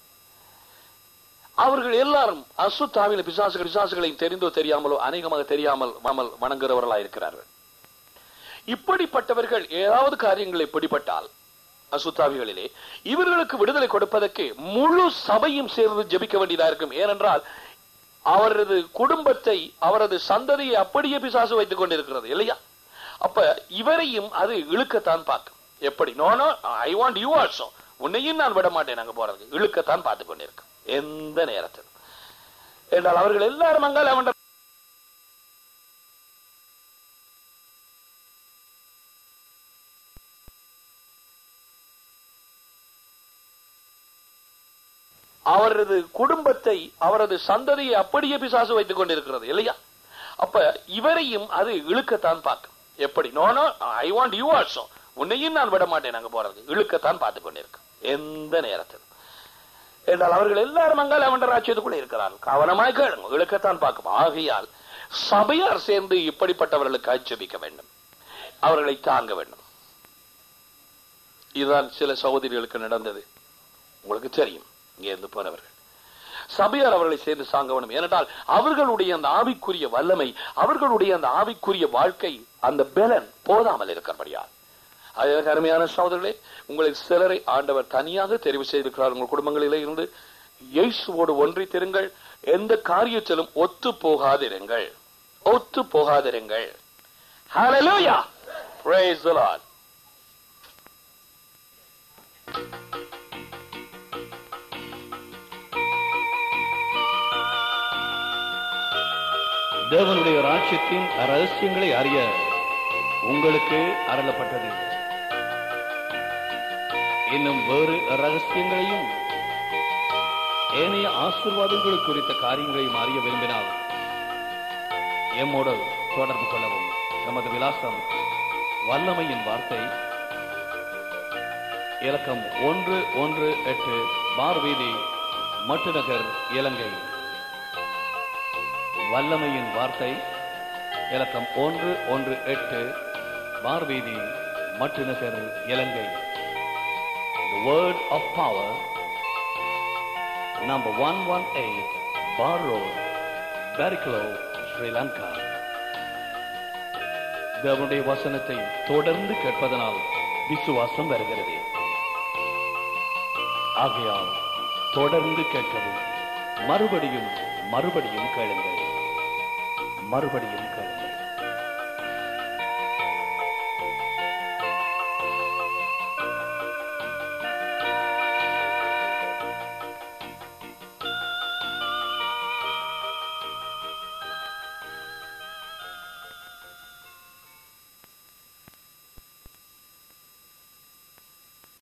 அவர்கள் எல்லாரும் அசுத்தாவின பிசாசுகள் பிசாசுகளையும் தெரிந்தோ தெரியாமலோ அநேகமாக தெரியாமல் மாமல் வணங்குறவர்களா இருக்கிறார்கள் இப்படிப்பட்டவர்கள் ஏதாவது காரியங்களை பிடிபட்டால் அசுத்தாவிகளிலே இவர்களுக்கு விடுதலை கொடுப்பதற்கு முழு சபையும் சேர்ந்து ஜெபிக்க வேண்டியதா இருக்கும் ஏனென்றால் அவரது குடும்பத்தை அவரது சந்ததியை அப்படியே பிசாசு வைத்துக் கொண்டிருக்கிறது இல்லையா அப்ப இவரையும் அது இழுக்கத்தான் பார்க்கும் எப்படி no no I want you also உன்னையும் நான் விட மாட்டேன் அங்க போறதுக்கு இழுக்கத்தான் பார்த்து கொண்டிருக்கும் எந்த நேரத்தில் என்றால் அவர்கள் எல்லாரும் அங்கால் அவன் அவரது குடும்பத்தை அவரது சந்ததியை அப்படியே பிசாசு வைத்துக் கொண்டிருக்கிறது இல்லையா அப்ப இவரையும் அது இழுக்கத்தான் பார்க்கும் எப்படி no no I want you also உன்னையும் நான் விட மாட்டேன் அங்க போறதுக்கு இழுக்கத்தான் பார்த்து கொண்டிருக்கும் எந்த நேரத்தில் என்றால் அவர்கள் எல்லாரும் அங்கால் அவன் ராஜ்யத்துக்குள்ளே இருக்கிறார்கள் கவனமாய் கேளுங்க இழுக்கத்தான் பார்க்கும் ஆகையால் சபையார் சேர்ந்து இப்படிப்பட்டவர்களுக்கு ஆட்சேபிக்க வேண்டும் அவர்களை தாங்க வேண்டும் இதுதான் சில சகோதரிகளுக்கு நடந்தது உங்களுக்கு தெரியும் இங்கே இருந்து போனவர்கள் சபையார் அவர்களை சேர்ந்து சாங்க வேண்டும் ஏனென்றால் அவர்களுடைய அந்த ஆவிக்குரிய வல்லமை அவர்களுடைய அந்த ஆவிக்குரிய வாழ்க்கை அந்த பெலன் போதாமல் இருக்கிறபடியால் அதற்கு அருமையான சகோதரர்களே உங்களை சிலரை ஆண்டவர் தனியாக தெரிவு செய்திருக்கிறார் உங்கள் குடும்பங்களிலே இருந்து இயேசுவோடு ஒன்றித்திருங்கள் எந்த காரியத்திலும் ஒத்து போகாதிருங்கள் ஒத்து போகாதிருங்கள் Hallelujah! Praise the Lord. தேவனுடைய ராஜ்யத்தின் ரகசியங்களை அறிய உங்களுக்கு அருளப்பட்டது இன்னும் வேறு ரகசியங்களையும் ஏனைய ஆசீர்வாதங்கள் குறித்த காரியங்களையும் அறிய விரும்பினால் எம்மோடு தொடர்பு கொள்ளவும் நமது விலாசம் வல்லமையின் வார்த்தை இலக்கம் ஒன்று ஒன்று எட்டு பார் வீதி மட்டுநகர் இலங்கை வல்லமையின் வார்த்தை இலக்கம் ஒன்று ஒன்று எட்டு பார்வீதி மட்டுநகர் இலங்கை The word of power number 118 Bar Road Bariklo Sri Lanka தேவனுடைய வசனத்தை தொடர்ந்து கேட்பதனால் விசுவாசம் வருகிறது ஆகையால் தொடர்ந்து கேட்கவும் மறுபடியும் மறுபடியும் கேளுங்கள் மறுபடியும் கேளுங்கள்